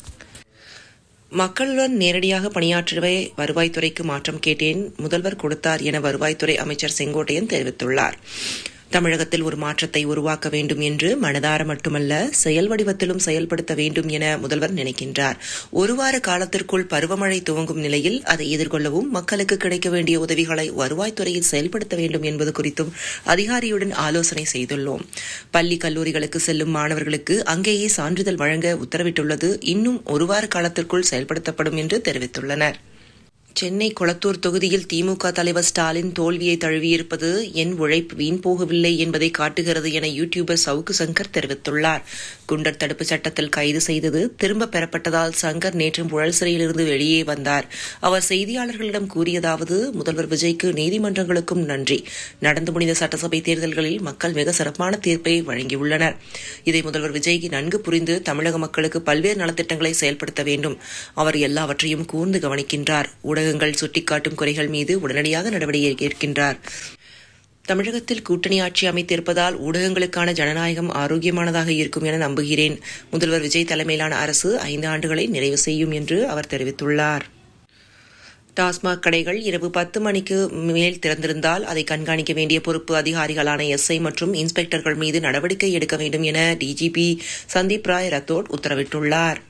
மக்களுடன் நேரடியாக பணியாற்றவே வருவாய்த்துறைக்கு மாற்றம் கேட்டேன் முதல்வர் கொடுத்தார் என வருவாய்த்துறை அமைச்சர் செங்கோட்டையன் தெரிவித்துள்ளார் தமிழகத்தில் ஒரு மாற்றத்தை உருவாக்க வேண்டும் என்று மனதார மட்டுமல்ல செயல் வடிவத்திலும் செயல்படுத்த வேண்டும் என முதல்வர் நினைக்கின்றார் ஒரு வார காலத்திற்குள் பருவமழை துவங்கும் நிலையில் அதை எதிர்கொள்ளவும் மக்களுக்கு கிடைக்க வேண்டிய உதவிகளை வருவாய்த்துறையில் செயல்படுத்த வேண்டும் என்பது குறித்தும் அதிகாரியுடன் ஆலோசனை செய்துள்ளோம் பள்ளி கல்லூரிகளுக்கு செல்லும் மாணவர்களுக்கு அங்கேயே சான்றிதழ் வழங்க உத்தரவிட்டுள்ளது இன்னும் ஒரு வார காலத்திற்குள் செயல்படுத்தப்படும் என்று தெரிவித்துள்ளனர் சென்னை கொளத்தூர் தொகுதியில் திமுக தலைவர் ஸ்டாலின் தோல்வியை தழுவியிருப்பது என் உழைப்பு வீண் போகவில்லை என்பதை காட்டுகிறது என யூடியூபர் சவுக்கு சங்கர் தெரிவித்துள்ளார் குண்டர் தடுப்பு சட்டத்தில் கைது செய்தது திரும்ப பெறப்பட்டதால் சங்கர் நேற்று புழல் சிறையிலிருந்து வெளியே வந்தார் அவர் செய்தியாளர்களிடம் கூறியதாவது முதல்வர் விஜய்க்கு நீதிமன்றங்களுக்கும் நன்றி நடந்து முடிந்த சட்டசபை தேர்தல்களில் மக்கள் மிக சிறப்பான தீர்ப்பை வழங்கியுள்ளனர் இதை முதல்வர் விஜய் நன்கு புரிந்து தமிழக மக்களுக்கு பல்வேறு நலத்திட்டங்களை செயல்படுத்த வேண்டும் அவர் எல்லாவற்றையும் கூர்ந்து கவனிக்கின்றார் ஊடகங்கள் சுட்டிக்காட்டும் குறைகள் மீது உடனடியாக நடவடிக்கை ஏற்கின்றார் தமிழகத்தில் கூட்டணி ஆட்சி அமைத்திருப்பதால் ஊடகங்களுக்கான ஜனநாயகம் ஆரோக்கியமானதாக இருக்கும் என நம்புகிறேன் முதல்வர் விஜய் தலைமையிலான அரசு ஐந்து ஆண்டுகளை நிறைவு செய்யும் என்று அவர் தெரிவித்துள்ளார் டாஸ்மாக் கடைகள் இரவு பத்து மணிக்கு மேல் திறந்திருந்தால் அதை கண்காணிக்க வேண்டிய பொறுப்பு அதிகாரிகளான எஸ்ஐ மற்றும் இன்ஸ்பெக்டர்கள் மீது நடவடிக்கை எடுக்க வேண்டும் என டிஜிபி சந்தீப் ராய் ரத்தோட் உத்தரவிட்டுள்ளார்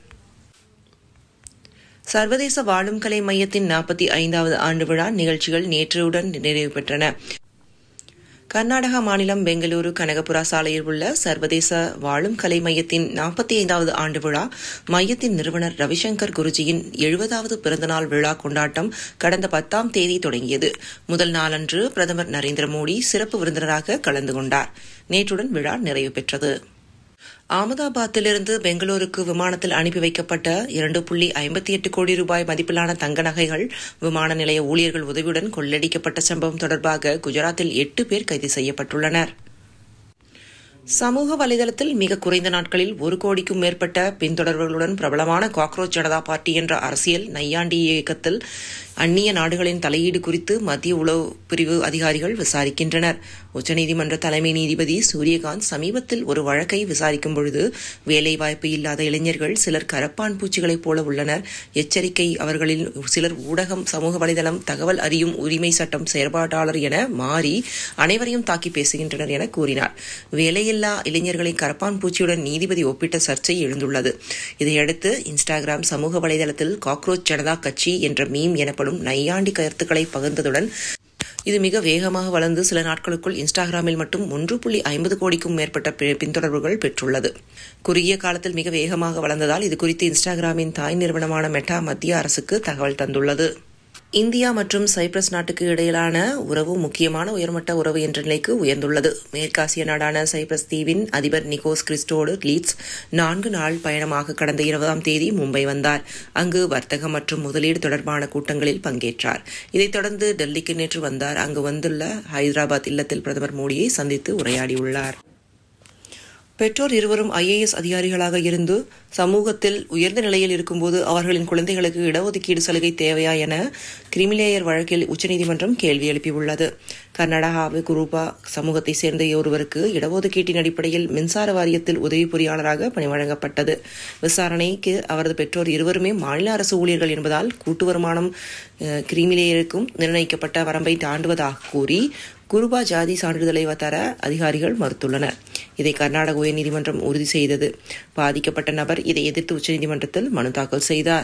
சர்வதேச வாழும் கலை மையத்தின் நாற்பத்தி ஐந்தாவது ஆண்டு விழா நிகழ்ச்சிகள் நேற்றுடன் நிறைவு பெற்றன கர்நாடகா மாநிலம் பெங்களூரு கனகபுரா சாலையில் உள்ள சர்வதேச வாழும் கலை மையத்தின் நாற்பத்தி ஐந்தாவது ஆண்டு விழா மையத்தின் நிறுவனர் ரவிசங்கர் குருஜியின் எழுபதாவது பிறந்தநாள் விழா கொண்டாட்டம் கடந்த பத்தாம் தேதி தொடங்கியது முதல் நாளன்று பிரதமர் நரேந்திர மோடி சிறப்பு விருந்தினராக கலந்து கொண்டார் நேற்றுடன் விழா நிறைவு பெற்றது அகமதாபாத்திலிருந்து பெங்களூருக்கு விமானத்தில் அனுப்பி வைக்கப்பட்ட இரண்டு புள்ளி ஐம்பத்தி எட்டு கோடி ரூபாய் மதிப்பிலான தங்க நகைகள் விமான நிலைய ஊழியர்கள் உதவியுடன் கொள்ளடிக்கப்பட்ட சம்பவம் தொடர்பாக குஜராத்தில் எட்டு பேர் கைது செய்யப்பட்டுள்ளனர் சமூக வலைதளத்தில் மிக குறைந்த நாட்களில் ஒரு கோடிக்கும் மேற்பட்ட பின்தொடர்பவர்களுடன் பிரபலமான காக்ரோச் ஜனதா பார்ட்டி என்ற அரசியல் நையாண்டி இயக்கத்தில் அந்நிய நாடுகளின் தலையீடு குறித்து மத்திய உளவு பிரிவு அதிகாரிகள் விசாரிக்கின்றனர் உச்சநீதிமன்ற தலைமை நீதிபதி சூரியகாந்த் சமீபத்தில் ஒரு வழக்கை விசாரிக்கும் பொழுது வேலைவாய்ப்பு இல்லாத இளைஞர்கள் சிலர் கரப்பான் பூச்சிகளைப் போல உள்ளனர் எச்சரிக்கை அவர்களில் சிலர் ஊடகம் சமூக வலைதளம் தகவல் அறியும் உரிமை சட்டம் செயற்பாட்டாளர் என மாறி அனைவரையும் தாக்கி பேசுகின்றனர் என கூறினார் வேலையில்லா இளைஞர்களை கரப்பான் பூச்சியுடன் நீதிபதி ஒப்பிட்ட சர்ச்சை எழுந்துள்ளது இதையடுத்து இன்ஸ்டாகிராம் சமூக வலைதளத்தில் காக்ரோச் ஜனதா கட்சி என்ற மீம் எனப்படும் நையாண்டி கருத்துக்களை பகிர்ந்ததுடன் இது மிக வேகமாக வளர்ந்து சில நாட்களுக்குள் இன்ஸ்டாகிராமில் மட்டும் ஒன்று புள்ளி ஐம்பது கோடிக்கும் மேற்பட்ட பின்தொடர்புகள் பெற்றுள்ளது குறுகிய காலத்தில் மிக வேகமாக வளர்ந்ததால் இது குறித்து இன்ஸ்டாகிராமின் தாய் நிறுவனமான மெட்டா மத்திய அரசுக்கு தகவல் தந்துள்ளது இந்தியா மற்றும் சைப்ரஸ் நாட்டுக்கு இடையிலான உறவு முக்கியமான உயர்மட்ட உறவு என்ற நிலைக்கு உயர்ந்துள்ளது மேற்காசிய நாடான சைப்ரஸ் தீவின் அதிபர் நிக்கோஸ் கிறிஸ்டோடு லீட்ஸ் நான்கு நாள் பயணமாக கடந்த இருபதாம் தேதி மும்பை வந்தார் அங்கு வர்த்தகம் மற்றும் முதலீடு தொடர்பான கூட்டங்களில் பங்கேற்றார் இதைத் தொடர்ந்து டெல்லிக்கு நேற்று வந்தார் அங்கு வந்துள்ள ஹைதராபாத் இல்லத்தில் பிரதமர் மோடியை சந்தித்து உரையாடியுள்ளார் பெற்றோர் இருவரும் ஐஏஎஸ் அதிகாரிகளாக இருந்து சமூகத்தில் உயர்ந்த நிலையில் இருக்கும்போது அவர்களின் குழந்தைகளுக்கு இடஒதுக்கீடு சலுகை தேவையா என கிரிமிலேயர் வழக்கில் உச்சநீதிமன்றம் கேள்வி எழுப்பியுள்ளது கர்நாடகாவு குரூபா சமூகத்தை சேர்ந்த ஒருவருக்கு இடஒதுக்கீட்டின் அடிப்படையில் மின்சார வாரியத்தில் உதவி பொறியாளராக பணி வழங்கப்பட்டது விசாரணைக்கு அவரது பெற்றோர் இருவருமே மாநில அரசு ஊழியர்கள் என்பதால் கூட்டு வருமானம் கிரிமிலேயருக்கும் நிர்ணயிக்கப்பட்ட வரம்பை தாண்டுவதாக கூறி குருபா ஜாதி சான்றிதழை தர அதிகாரிகள் மறுத்துள்ளனர் இதை கர்நாடக உயர்நீதிமன்றம் உறுதி செய்தது பாதிக்கப்பட்ட நபர் இதை எதிர்த்து உச்சநீதிமன்றத்தில் மனு தாக்கல் செய்தார்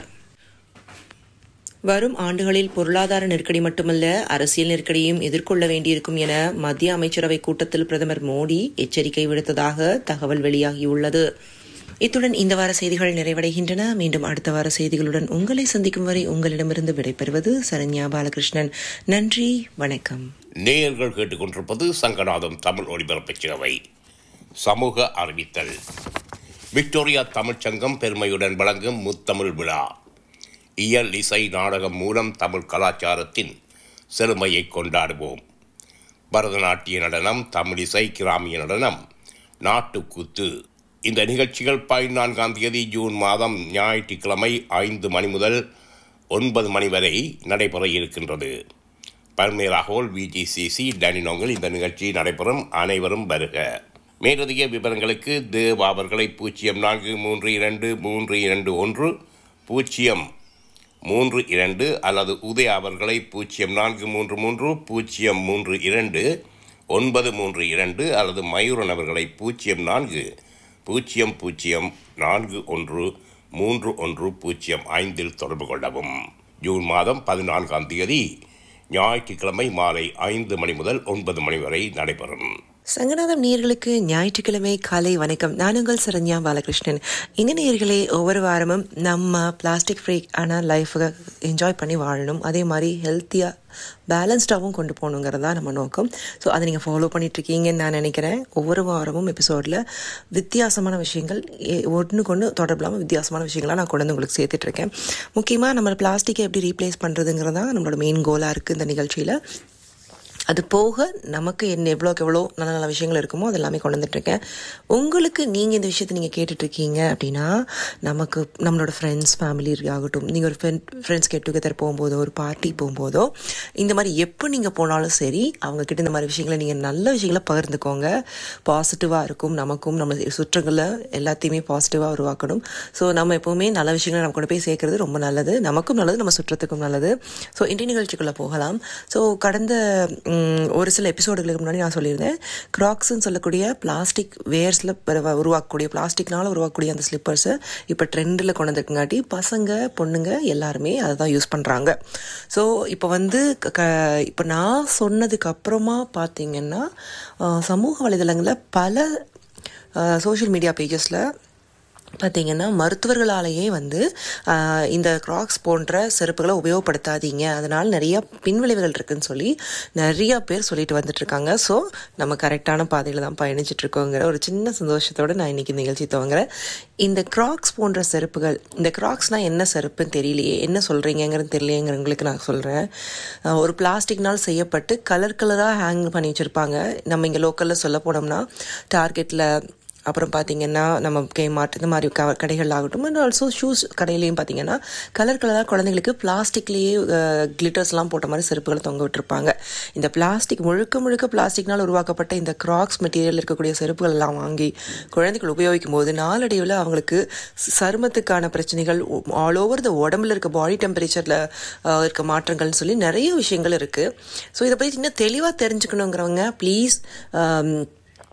வரும் ஆண்டுகளில் பொருளாதார நெருக்கடி மட்டுமல்ல அரசியல் நெருக்கடியும் எதிர்கொள்ள வேண்டியிருக்கும் என மத்திய அமைச்சரவை கூட்டத்தில் பிரதமர் மோடி எச்சரிக்கை விடுத்ததாக தகவல் வெளியாகியுள்ளது இத்துடன் இந்த வார செய்திகள் நிறைவடைகின்றன மீண்டும் அடுத்த வார செய்திகளுடன் உங்களை சந்திக்கும் வரை உங்களிடமிருந்து விடைபெறுவது சரண்யா பாலகிருஷ்ணன் நன்றி வணக்கம் நேயர்கள் கேட்டுக்கொண்டிருப்பது சங்கநாதம் தமிழ் ஒலிபரப்பு சேவை சமூக அறிவித்தல் விக்டோரியா தமிழ்ச்சங்கம் பெருமையுடன் வழங்கும் முத்தமிழ் விழா இயல் இசை நாடகம் மூலம் தமிழ் கலாச்சாரத்தின் செழுமையை கொண்டாடுவோம் பரதநாட்டிய நடனம் தமிழிசை கிராமிய நடனம் நாட்டுக்கூத்து இந்த நிகழ்ச்சிகள் பதினான்காம் தேதி ஜூன் மாதம் ஞாயிற்றுக்கிழமை ஐந்து மணி முதல் ஒன்பது மணி வரை நடைபெற இருக்கின்றது பல்மேரா ஹோல் விஜிசிசி டனினோங்கில் இந்த நிகழ்ச்சி நடைபெறும் அனைவரும் வருக மேலதிக விவரங்களுக்கு தேவ் அவர்களை பூஜ்ஜியம் நான்கு மூன்று இரண்டு மூன்று இரண்டு ஒன்று பூஜ்ஜியம் மூன்று இரண்டு அல்லது உதய அவர்களை பூஜ்ஜியம் நான்கு மூன்று மூன்று பூஜ்ஜியம் மூன்று இரண்டு ஒன்பது மூன்று இரண்டு அல்லது மயூரன் அவர்களை பூஜ்ஜியம் நான்கு பூஜ்ஜியம் பூஜ்ஜியம் நான்கு ஒன்று மூன்று ஒன்று பூஜ்ஜியம் ஐந்தில் தொடர்பு கொள்ளவும் ஜூன் மாதம் பதினான்காம் தேதி ஞாயிற்றுக்கிழமை மாலை ஐந்து மணி முதல் ஒன்பது மணி வரை நடைபெறும் சங்கநாதம் நேர்களுக்கு ஞாயிற்றுக்கிழமை காலை வணக்கம் நான் உங்கள் சரண்யா பாலகிருஷ்ணன் இந்த நேர்களே ஒவ்வொரு வாரமும் நம்ம பிளாஸ்டிக் ஃப்ரீ ஆன லைஃபை என்ஜாய் பண்ணி வாழணும் அதே மாதிரி ஹெல்த்தியாக பேலன்ஸ்டாகவும் கொண்டு போகணுங்கிறது தான் நம்ம நோக்கம் ஸோ அதை நீங்கள் ஃபாலோ பண்ணிகிட்ருக்கீங்கன்னு நான் நினைக்கிறேன் ஒவ்வொரு வாரமும் எபிசோடில் வித்தியாசமான விஷயங்கள் ஒன்றுக்கு ஒன்று தொடர்பில்லாமல் வித்தியாசமான விஷயங்களாக நான் கொண்டு வந்து உங்களுக்கு சேர்த்துட்ருக்கேன் முக்கியமாக நம்ம பிளாஸ்டிக்கை எப்படி ரீப்ளேஸ் பண்ணுறதுங்கிறது தான் நம்மளோட மெயின் கோலாக இருக்குது இந்த நிகழ்ச்சியில் அது போக நமக்கு என்ன எவ்வளோக்கு எவ்வளோ நல்ல நல்ல விஷயங்கள் இருக்குமோ அது எல்லாமே கொண்டு வந்துட்டுருக்கேன் உங்களுக்கு நீங்கள் இந்த விஷயத்தை நீங்கள் கேட்டுட்ருக்கீங்க அப்படின்னா நமக்கு நம்மளோட ஃப்ரெண்ட்ஸ் ஃபேமிலி ஆகட்டும் நீங்கள் ஒரு ஃப்ரெண்ட் ஃப்ரெண்ட்ஸ் கெட் டுகெதர் போகும்போதோ ஒரு பார்ட்டி போகும்போதோ இந்த மாதிரி எப்போ நீங்கள் போனாலும் சரி அவங்கக்கிட்ட இந்த மாதிரி விஷயங்களை நீங்கள் நல்ல விஷயங்களை பகிர்ந்துக்கோங்க பாசிட்டிவாக இருக்கும் நமக்கும் நம்ம சுற்றங்களில் எல்லாத்தையுமே பாசிட்டிவாக உருவாக்கணும் ஸோ நம்ம எப்போவுமே நல்ல விஷயங்களை நம்ம கொண்டு போய் சேர்க்கறது ரொம்ப நல்லது நமக்கும் நல்லது நம்ம சுற்றத்துக்கும் நல்லது ஸோ இன்றைய நிகழ்ச்சிக்குள்ளே போகலாம் ஸோ கடந்த ஒரு சில எபிசோடுகளுக்கு முன்னாடி நான் சொல்லியிருந்தேன் க்ராக்ஸ்ன்னு சொல்லக்கூடிய பிளாஸ்டிக் வேர்ஸில் உருவாக்கக்கூடிய பிளாஸ்டிக்னால உருவாக்கக்கூடிய அந்த ஸ்லிப்பர்ஸை இப்போ ட்ரெண்டில் கொண்டு வந்துருக்குங்காட்டி பசங்க பொண்ணுங்க எல்லாருமே அதை தான் யூஸ் பண்ணுறாங்க ஸோ இப்போ வந்து க இப்போ நான் சொன்னதுக்கு அப்புறமா பார்த்தீங்கன்னா சமூக வலைதளங்களில் பல சோஷியல் மீடியா பேஜஸில் பார்த்தீங்கன்னா மருத்துவர்களாலேயே வந்து இந்த க்ராக்ஸ் போன்ற செருப்புகளை உபயோகப்படுத்தாதீங்க அதனால் நிறைய பின்விளைவுகள் இருக்குன்னு சொல்லி நிறைய பேர் சொல்லிட்டு வந்துட்டுருக்காங்க ஸோ நம்ம கரெக்டான பாதையில் தான் பயணிச்சிட்ருக்கோங்கிற ஒரு சின்ன சந்தோஷத்தோடு நான் இன்றைக்கி நிகழ்ச்சி துவங்குறேன் இந்த க்ராக்ஸ் போன்ற செருப்புகள் இந்த க்ராக்ஸ்னால் என்ன செருப்புன்னு தெரியலையே என்ன சொல்கிறீங்கிறது தெரியலையேங்கிறவங்களுக்கு நான் சொல்கிறேன் ஒரு பிளாஸ்டிக்னால் செய்யப்பட்டு கலர் கலராக ஹேங் பண்ணி வச்சுருப்பாங்க நம்ம இங்கே லோக்கலில் சொல்ல போனோம்னா டார்கெட்டில் அப்புறம் பார்த்தீங்கன்னா நம்ம கேமார்ட் இந்த மாதிரி க கடைகள் ஆகட்டும் அண்ட் ஆல்சோ ஷூஸ் கடையிலையும் பார்த்தீங்கன்னா கலர் கலராக குழந்தைங்களுக்கு பிளாஸ்டிக்லேயே கிளிட்டர்ஸ்லாம் போட்ட மாதிரி செருப்புகளை தொங்க விட்டுருப்பாங்க இந்த பிளாஸ்டிக் முழுக்க முழுக்க பிளாஸ்டிக்னால் உருவாக்கப்பட்ட இந்த கிராக்ஸ் மெட்டீரியல் இருக்கக்கூடிய செருப்புகள் எல்லாம் வாங்கி குழந்தைகள் உபயோகிக்கும் போது நாளடைவில் அவங்களுக்கு சருமத்துக்கான பிரச்சனைகள் ஆல் ஓவர் த உடம்புல இருக்க பாடி டெம்பரேச்சரில் இருக்க மாற்றங்கள்னு சொல்லி நிறைய விஷயங்கள் இருக்குது ஸோ இதை பற்றி இன்னும் தெளிவாக தெரிஞ்சுக்கணுங்கிறவங்க ப்ளீஸ்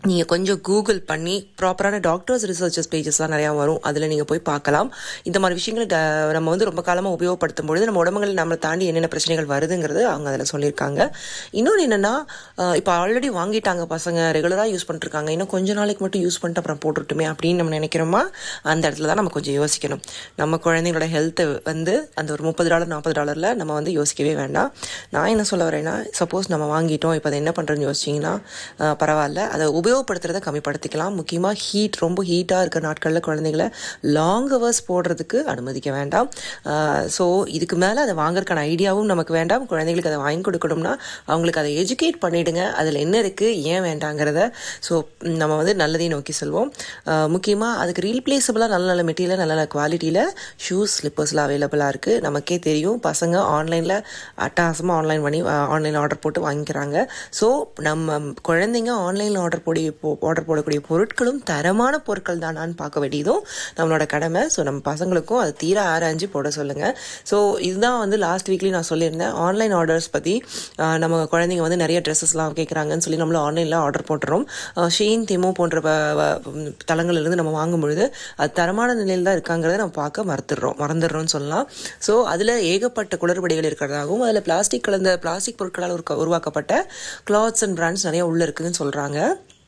நீங்கள் கொஞ்சம் கூகுள் பண்ணி ப்ராப்பரான டாக்டர்ஸ் ரிசர்ச்சஸ் பேஜஸ்லாம் நிறையா வரும் அதில் நீங்கள் போய் பார்க்கலாம் இந்த மாதிரி விஷயங்களை ட- நம்ம வந்து ரொம்ப காலமாக உபயோகப்படுத்தும் பொழுது நம்ம உடம்புகள் நம்மளை தாண்டி என்னென்ன பிரச்சனைகள் வருதுங்கிறது அவங்க அதில் சொல்லியிருக்காங்க இன்னொன்று என்னென்னா இப்போ ஆல்ரெடி வாங்கிட்டாங்க பசங்க ரெகுலராக யூஸ் பண்ணிருக்காங்க இன்னும் கொஞ்ச நாளைக்கு மட்டும் யூஸ் பண்ணிட்டு அப்புறம் போட்டுட்டுமே அப்படின்னு நம்ம நினைக்கிறோமா அந்த இடத்துல தான் நம்ம கொஞ்சம் யோசிக்கணும் நம்ம குழந்தைங்களோட ஹெல்த்தை வந்து அந்த ஒரு முப்பது டாலர் நாற்பது டாலரில் நம்ம வந்து யோசிக்கவே வேண்டாம் நான் என்ன சொல்ல வரேன்னா சப்போஸ் நம்ம வாங்கிட்டோம் இப்போ அதை என்ன பண்ணுறதுன்னு யோசிச்சிங்கன்னா அஹ், பரவாயில்ல அதை உபயோகப்படுத்துறதை கம்மிப்படுத்திக்கலாம் முக்கியமாக ஹீட் ரொம்ப ஹீட்டாக இருக்கிற நாட்களில் குழந்தைங்களை லாங் ஹவர்ஸ் போடுறதுக்கு அனுமதிக்க வேண்டாம் ஸோ இதுக்கு மேலே அதை வாங்குறதுக்கான ஐடியாவும் நமக்கு வேண்டாம் குழந்தைங்களுக்கு அதை வாங்கி கொடுக்கணும்னா அவங்களுக்கு அதை எஜுகேட் பண்ணிடுங்க அதில் என்ன இருக்குது ஏன் வேண்டாங்கிறத ஸோ நம்ம வந்து நல்லதையும் நோக்கி செல்வோம் முக்கியமாக அதுக்கு ரீப்ளேசபிளாக நல்ல நல்ல மெட்டீரியல் நல்ல நல்ல குவாலிட்டியில் ஷூஸ் ஸ்லிப்பர்ஸ்லாம் அவைலபிளாக இருக்குது நமக்கே தெரியும் பசங்க ஆன்லைனில் அட்டகாசமாக ஆன்லைன் பண்ணி ஆன்லைன் ஆர்டர் போட்டு வாங்கிக்கிறாங்க ஸோ நம்ம குழந்தைங்க ஆன்லைனில் ஆர்டர் போடி ஆர்டர் போடக்கூடிய பொருட்களும் தரமான பொருட்கள் தானான்னு பார்க்க வேண்டியதும் நம்மளோட கடமை ஸோ நம்ம பசங்களுக்கும் அது தீர ஆராய்ஞ்சு போட சொல்லுங்கள் ஸோ இதுதான் வந்து லாஸ்ட் வீக்லி நான் சொல்லியிருந்தேன் ஆன்லைன் ஆர்டர்ஸ் பற்றி நம்ம குழந்தைங்க வந்து நிறைய ட்ரெஸ்ஸஸ்லாம் கேட்குறாங்கன்னு சொல்லி நம்மளும் ஆன்லைனில் ஆர்டர் போட்டுறோம் ஷெயின் திமோ போன்ற ப- வ- தளங்கள்லேருந்து நம்ம வாங்கும் பொழுது அது தரமான நிலையில் தான் இருக்காங்கிறத நம்ம பார்க்க மறந்துடுறோம் மறந்துடுறோம்னு சொல்லலாம் ஸோ அதில் ஏகப்பட்ட குளறுபடிகள் இருக்கிறதாகவும் அதில் பிளாஸ்டிக் கலந்த பிளாஸ்டிக் பொருட்களால் உருக்க- உருவாக்கப்பட்ட கிளாத்ஸ் அண்ட் பிராண்ட்ஸ் நிறைய உள்ளே இருக்குதுன்னு சொல்கிறாங்க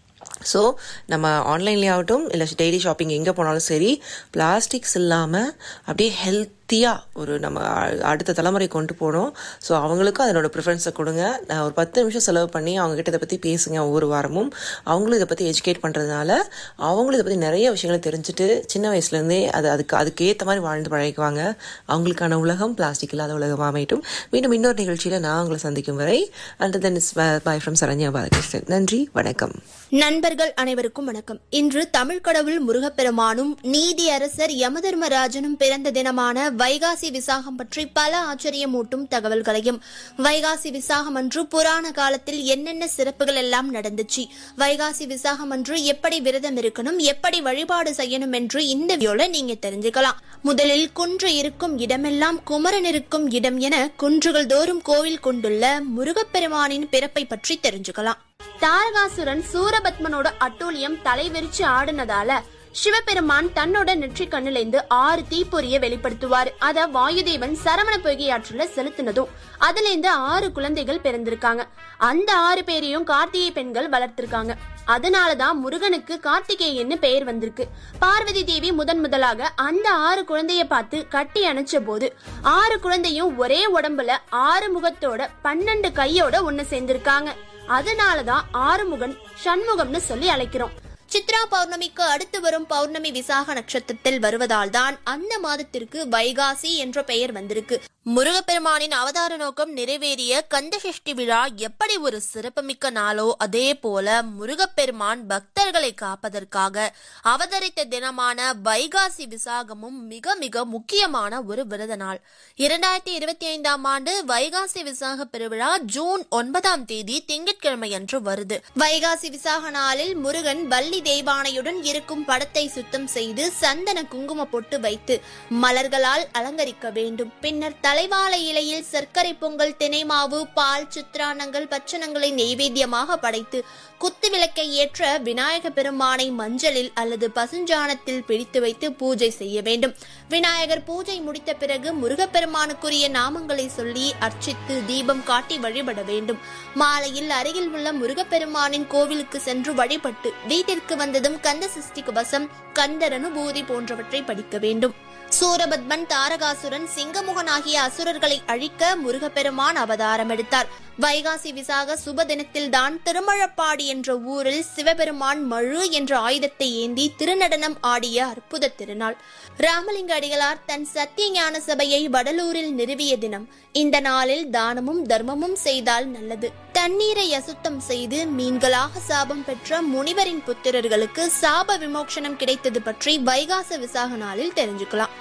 ஸோ நம்ம ஆன்லைன்லேயே ஆகட்டும் இல்லை டெய்லி ஷாப்பிங் எங்கே போனாலும் சரி பிளாஸ்டிக்ஸ் இல்லாமல் அப்படியே ஹெல்த்தியாக ஒரு நம்ம அ- அடுத்த தலைமுறை கொண்டு போகணும் ஸோ அவங்களுக்கும் அதனோட ப்ரிஃபரன்ஸை கொடுங்க நான் ஒரு பத்து நிமிஷம் செலவு பண்ணி அவங்ககிட்ட இதை பற்றி பேசுங்க ஒவ்வொரு வாரமும் அவங்களும் இதை பற்றி எஜுகேட் பண்ணுறதுனால அவங்களும் இதை பற்றி நிறைய விஷயங்களை தெரிஞ்சுட்டு சின்ன வயசுலேருந்தே அது அதுக்கு அதுக்கு ஏற்ற மாதிரி வாழ்ந்து பழகிக்குவாங்க அவங்களுக்கான உலகம் பிளாஸ்டிக் இல்லாத உலகம் அமையட்டும் மீண்டும் இன்னொரு நிகழ்ச்சியில் நான் உங்களை சந்திக்கும் வரை and then is bye from Saranya Balakrishnan நன்றி வணக்கம் நண்பர்கள் அனைவருக்கும் வணக்கம் இன்று தமிழ் கடவுள் முருகப்பெருமானும் நீதியரசர் யமதர்மராஜனும் பிறந்த தினமான வைகாசி விசாகம் பற்றி பல ஆச்சரியமூட்டும் தகவல்களையும் வைகாசி விசாகம் அன்று புராண காலத்தில் என்னென்ன சிறப்புகள் எல்லாம் நடந்துச்சு வைகாசி விசாகம் அன்று எப்படி விரதம் இருக்கணும் எப்படி வழிபாடு செய்யணும் என்று இந்த வீடியோல நீங்க தெரிஞ்சுக்கலாம் முதலில் குன்று இருக்கும் இடமெல்லாம் குமரன் இருக்கும் இடம் என குன்றுகள் தோறும் கோவில் கொண்டுள்ள முருகப்பெருமானின் பிறப்பை பற்றி தெரிஞ்சுக்கலாம் தாரகாசுரன் சூரபத்மனோட அட்டூழியம் தலைவெறிச்சு ஆடுனதால சிவபெருமான் தன்னோட நெற்றிக் கண்ணிலிருந்து ஆறு தீப்பொறிய வெளிப்படுத்துவார் அத வாயுதேவன் சரவண பொய்கை ஆற்றுல செலுத்தினதும் அதுல இருந்து ஆறு குழந்தைகள் பிறந்திருக்காங்க அந்த ஆறு பேரையும் கார்த்திகை பெண்கள் வளர்த்திருக்காங்க அதனாலதான் முருகனுக்கு கார்த்திகேயன்னு பெயர் வந்திருக்கு பார்வதி தேவி முதன் முதலாக அந்த ஆறு குழந்தைய பார்த்து கட்டி அணைச்ச போது ஆறு குழந்தையும் ஒரே உடம்புல ஆறு முகத்தோட பன்னெண்டு கையோட ஒண்ணு சேர்ந்திருக்காங்க அதனாலதான் ஆறுமுகன் சண்முகம்னு சொல்லி அழைக்கிறோம் சித்ரா பௌர்ணமிக்கு அடுத்து வரும் பௌர்ணமி விசாக நட்சத்திரத்தில் வருவதால் தான் அந்த மாதத்திற்கு வைகாசி என்ற பெயர் வந்திருக்கு முருகப்பெருமானின் அவதார நோக்கம் நிறைவேறிய கந்தசஷ்டி விழா எப்படி ஒரு சிறப்புமிக்க நாளோ அதே போல முருகப்பெருமான் பக்தர்களை காப்பதற்காக அவதரித்த தினமான வைகாசி விசாகமும் மிக மிக முக்கியமான ஒரு விரத நாள் இரண்டாயிரத்தி இருபத்தி ஐந்தாம் ஆண்டு வைகாசி விசாக பெருவிழா ஜூன் ஒன்பதாம் தேதி திங்கட்கிழமை அன்று வருது வைகாசி விசாக நாளில் முருகன் வள்ளி தெய்வானையுடன் இருக்கும் படத்தை சுத்தம் செய்து சந்தன குங்கும பொட்டு வைத்து மலர்களால் அலங்கரிக்க வேண்டும் பின்னர் தலைவாழை இலையில் சர்க்கரை பொங்கல் தினை மாவு பால் சித்ரானங்கள் பச்சனங்களை நெய்வேத்தியமாக படைத்து குத்து விளக்கை ஏற்ற விநாயக பெருமானை மஞ்சளில் அல்லது பசுஞ்சாணத்தில் பிடித்து வைத்து பூஜை செய்ய வேண்டும் விநாயகர் பூஜை முடித்த பிறகு முருகப்பெருமானுக்குரிய நாமங்களை சொல்லி அர்ச்சித்து தீபம் காட்டி வழிபட வேண்டும் மாலையில் அருகில் உள்ள முருகப்பெருமானின் கோவிலுக்கு சென்று வழிபட்டு வீட்டிற்கு வந்ததும் கந்த சஷ்டி கவசம் கந்தர் அனுபூதி போன்றவற்றை படிக்க வேண்டும் சூரபத்மன் தாரகாசுரன் சிங்கமுகன் ஆகிய அசுரர்களை அழிக்க முருகப்பெருமான் அவதாரம் எடுத்தார் வைகாசி விசாக சுப தினத்தில் தான் திருமழப்பாடி என்ற ஊரில் சிவபெருமான் மழு என்ற ஆயுதத்தை ஏந்தி திருநடனம் ஆடிய அற்புத திருநாள் ராமலிங்க அடிகளார் தன் சத்திய ஞான சபையை வடலூரில் நிறுவிய தினம் இந்த நாளில் தானமும் தர்மமும் செய்தால் நல்லது தண்ணீரை அசுத்தம் செய்து மீன்களாக சாபம் பெற்ற முனிவரின் புத்திரர்களுக்கு சாப விமோசனம் கிடைத்தது பற்றி வைகாச விசாக நாளில் தெரிஞ்சுக்கலாம்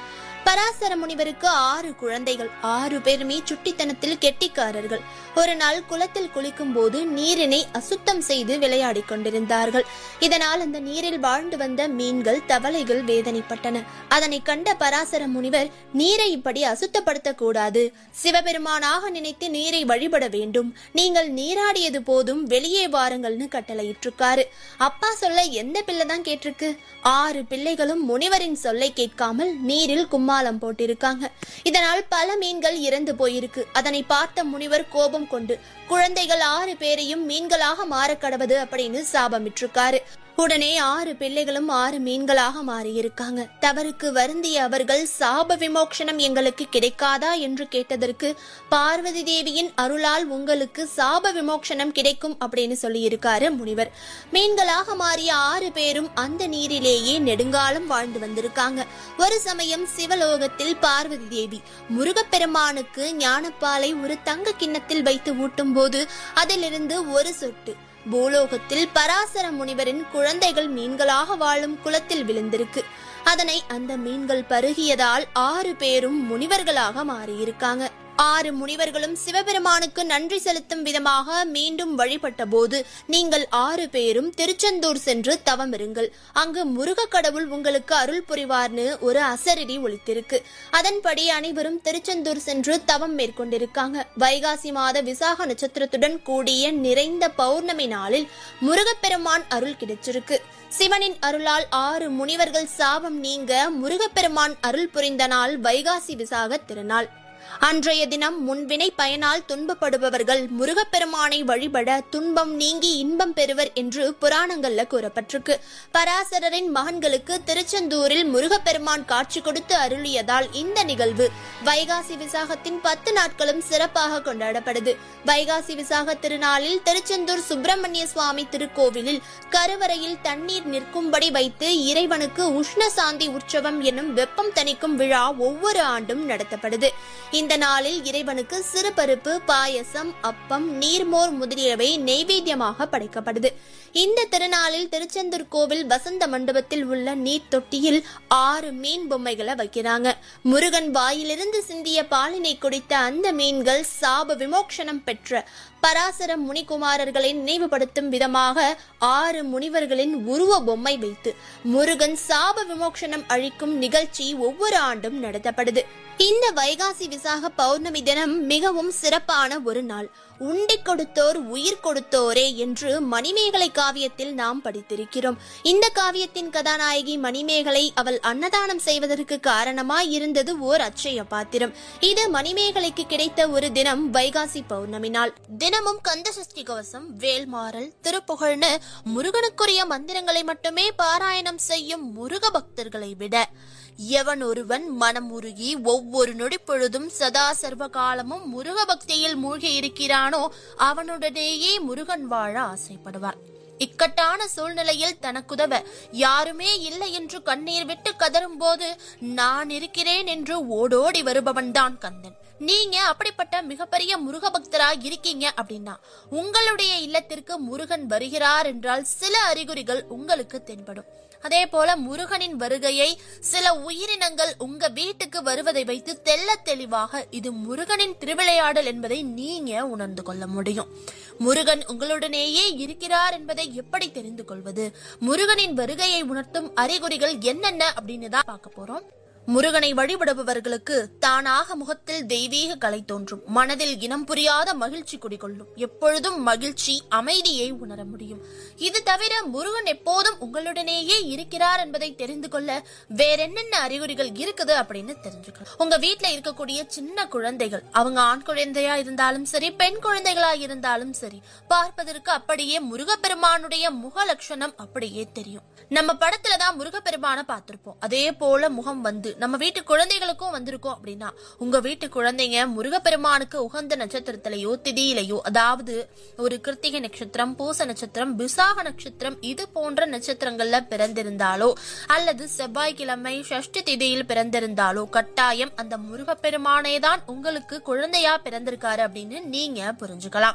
பராசர முனிவருக்கு ஆறு குழந்தைகள் ஆறு பேருமே சுட்டித்தனத்தில் கெட்டிக்காரர்கள் ஒரு நாள் குளத்தில் குளிக்கும் போது நீரினை அசுத்தம் செய்து விளையாடிக் கொண்டிருந்தார்கள் இதனால் அந்த நீரில் வாழ்ந்து வந்த மீன்கள் தவளைகள் வேதனைப்பட்டன அதனை கண்ட பராசர முனிவர் நீரை இப்படி அசுத்தப்படுத்த கூடாது சிவபெருமானாக நினைத்து நீரை வழிபட வேண்டும் நீங்கள் நீராடியது போதும் வெளியே வாருங்கள்னு கட்டளையிட்டிருக்காரு அப்பா சொல்ல எந்த பிள்ளை தான் கேட்டிருக்கு ஆறு பிள்ளைகளும் முனிவரின் சொல்லை கேட்காமல் நீரில் கும்மாளம் போட்டிருக்காங்க இதனால் பல மீன்கள் இறந்து போயிருக்கு அதனை பார்த்த முனிவர் கோபம் கொண்டு குழந்தைகள் ஆறு பேரையும் மீன்களாக மாறக் கடவது அப்படின்னு சாபமிட்டிருக்காரு உடனே ஆறு பிள்ளைகளும் ஆறு மீன்களாக மாறியிருக்காங்க தவறுக்கு வருந்திய அவர்கள் சாப விமோக்ஷனம் எங்களுக்கு கிடைக்காதா என்று கேட்டதற்கு பார்வதி தேவியின் அருளால் உங்களுக்கு சாப விமோக்ஷனம் கிடைக்கும் அப்படின்னு சொல்லியிருக்காரு முனிவர் மீன்களாக மாறிய ஆறு பேரும் அந்த நீரிலேயே நெடுங்காலம் வாழ்ந்து வந்திருக்காங்க ஒரு சமயம் சிவலோகத்தில் பார்வதி தேவி முருகப்பெருமானுக்கு ஞானப்பாலை ஒரு தங்க கிண்ணத்தில் வைத்து ஊட்டும் போது அதிலிருந்து ஒரு சொட்டு பூலோகத்தில் பராசர முனிவரின் குழந்தைகள் மீன்களாக வாழும் குளத்தில் விழுந்திருக்கு அதனை அந்த மீன்கள் பருகியதால் ஆறு பேரும் முனிவர்களாக மாறியிருக்காங்க ஆறு முனிவர்களும் சிவபெருமானுக்கு நன்றி செலுத்தும் விதமாக மீண்டும் வழிபட்ட போது நீங்கள் ஆறு பேரும் திருச்செந்தூர் சென்று தவம் இருங்கள் அங்கு முருக கடவுள் உங்களுக்கு அருள் புரிவார்னு ஒரு அசரடி ஒலித்திருக்கு அதன்படி அனைவரும் திருச்செந்தூர் சென்று தவம் மேற்கொண்டிருக்காங்க வைகாசி மாத விசாக நட்சத்திரத்துடன் கூடிய நிறைந்த பௌர்ணமி நாளில் முருகப்பெருமான் அருள் கிடைச்சிருக்கு சிவனின் அருளால் ஆறு முனிவர்கள் சாபம் நீங்க முருகப்பெருமான் அருள் புரிந்த நாள் வைகாசி விசாக திருநாள் அன்றைய தினம் முன்வினை பயனால் துன்பப்படுபவர்கள் முருகப்பெருமானை வழிபட துன்பம் நீங்கி இன்பம் பெறுவர் என்று புராணங்கள்ல கூறப்பட்டிருக்கு பராசரரின் மகன்களுக்கு திருச்செந்தூரில் முருகப்பெருமான் காட்சி கொடுத்து அருளியதால் இந்த நிகழ்வு வைகாசி விசாகத்தின் பத்து நாட்களும் சிறப்பாக கொண்டாடப்படுது வைகாசி விசாக திருநாளில் திருச்செந்தூர் சுப்பிரமணிய சுவாமி திருக்கோவிலில் கருவறையில் தண்ணீர் நிற்கும்படி வைத்து இறைவனுக்கு உஷ்ண சாந்தி உற்சவம் என்னும் வெப்பம் தணிக்கும் விழா ஒவ்வொரு ஆண்டும் நடத்தப்படுது இந்த நாளில் இறைவனுக்கு சிறு பருப்பு பாயசம் அப்பம் நீர்மோர் முதலியவை நெய்வேத்தியமாக படைக்கப்படுது இந்த திருநாளில் திருச்செந்தூர் கோவில் வசந்த மண்டபத்தில் உள்ள நீர் தொட்டியில் ஆறு மீன் பொம்மைகளை வைக்கிறாங்க முருகன் வாயிலிருந்து சிந்திய பாலினை குடித்த அந்த மீன்கள் சாப விமோக்ஷனம் பெற்ற பராசர முனிகுமாரர்களை நினைவுபடுத்தும் விதமாக ஆறு முனிவர்களின் உருவ பொம்மை வைத்து முருகன் சாப விமோக்ஷனம் அழிக்கும் நிகழ்ச்சி ஒவ்வொரு ஆண்டும் நடத்தப்படுது இந்த வைகாசி விசாக பௌர்ணமி தினம் மிகவும் சிறப்பான ஒரு நாள் உண்டி கொடுத்தோர் உயிர் கொடுத்தோரே என்று மணிமேகலை காவியத்தில் நாம் படித்திருக்கிறோம் இந்த காவியத்தின் கதாநாயகி மணிமேகலை அவள் அன்னதானம் செய்வதற்கு காரணமாய் இருந்தது ஓர் அச்சய பாத்திரம் இது மணிமேகலைக்கு கிடைத்த ஒரு தினம் வைகாசி பௌர்ணமி நாள் தினமும் கந்த சஷ்டி கவசம் வேல்மாறல் திருப்புகழ்னு முருகனுக்குரிய மந்திரங்களை மட்டுமே பாராயணம் செய்யும் முருக பக்தர்களை விட எவன் ஒருவன் மனம் உருகி ஒவ்வொரு நொடி பொழுதும் சதா சர்வ காலமும் முருக பக்தியில் மூழ்கி இருக்கிறானோ அவனுடனேயே முருகன் வாழ ஆசைப்படுவார் இக்கட்டான சூழ்நிலையில் தனக்குதவ யாருமே இல்லை என்று கண்ணீர் விட்டு கதறும் போது நான் இருக்கிறேன் என்று ஓடோடி வருபவன்தான் கந்தன் நீங்க அப்படிப்பட்ட மிகப்பெரிய முருக பக்தரா இருக்கீங்க அப்படின்னா உங்களுடைய இல்லத்திற்கு முருகன் வருகிறார் என்றால் சில அறிகுறிகள் உங்களுக்கு தென்படும் அதே போல முருகனின் வருகையை சில உயிரினங்கள் உங்க வீட்டுக்கு வருவதை வைத்து தெள்ள தெளிவாக இது முருகனின் திருவிளையாடல் என்பதை நீங்க உணர்ந்து கொள்ள முடியும் முருகன் உங்களுடனேயே இருக்கிறார் என்பதை எப்படி தெரிந்து கொள்வது முருகனின் வருகையை உணர்த்தும் அறிகுறிகள் என்னென்ன அப்படின்னு தான் பார்க்க போறோம் முருகனை வழிபடுபவர்களுக்கு தானாக முகத்தில் தெய்வீக கலை தோன்றும் மனதில் இனம் புரியாத மகிழ்ச்சி குடிகொள்ளும் எப்பொழுதும் மகிழ்ச்சி அமைதியை உணர முடியும் இது தவிர முருகன் எப்போதும் உங்களுடனேயே இருக்கிறார் என்பதை தெரிந்து கொள்ள வேற என்னென்ன அறிகுறிகள் இருக்குது அப்படின்னு தெரிஞ்சுக்கலாம் உங்க வீட்ல இருக்கக்கூடிய சின்ன குழந்தைகள் அவங்க ஆண் குழந்தையா இருந்தாலும் சரி பெண் குழந்தைகளா இருந்தாலும் சரி பார்ப்பதற்கு அப்படியே முருகப்பெருமானுடைய முக லட்சணம் அப்படியே தெரியும் நம்ம படத்துல தான் முருகப்பெருமான பார்த்திருப்போம் அதே போல முகம் வந்து நம்ம வீட்டு குழந்தைகளுக்கும் வந்திருக்கோம் அப்படின்னா உங்க வீட்டு குழந்தைங்க முருகப்பெருமானுக்கு உகந்த நட்சத்திரத்திலேயோ திதியிலையோ அதாவது ஒரு கிருத்திகை நட்சத்திரம் பூச நட்சத்திரம் விசாக நட்சத்திரம் இது போன்ற நட்சத்திரங்கள்ல பிறந்திருந்தாலோ அல்லது செவ்வாய்க்கிழமை சஷ்டி திதியில் பிறந்திருந்தாலோ கட்டாயம் அந்த முருகப்பெருமானே தான் உங்களுக்கு குழந்தையா பிறந்திருக்காரு அப்படின்னு நீங்க புரிஞ்சுக்கலாம்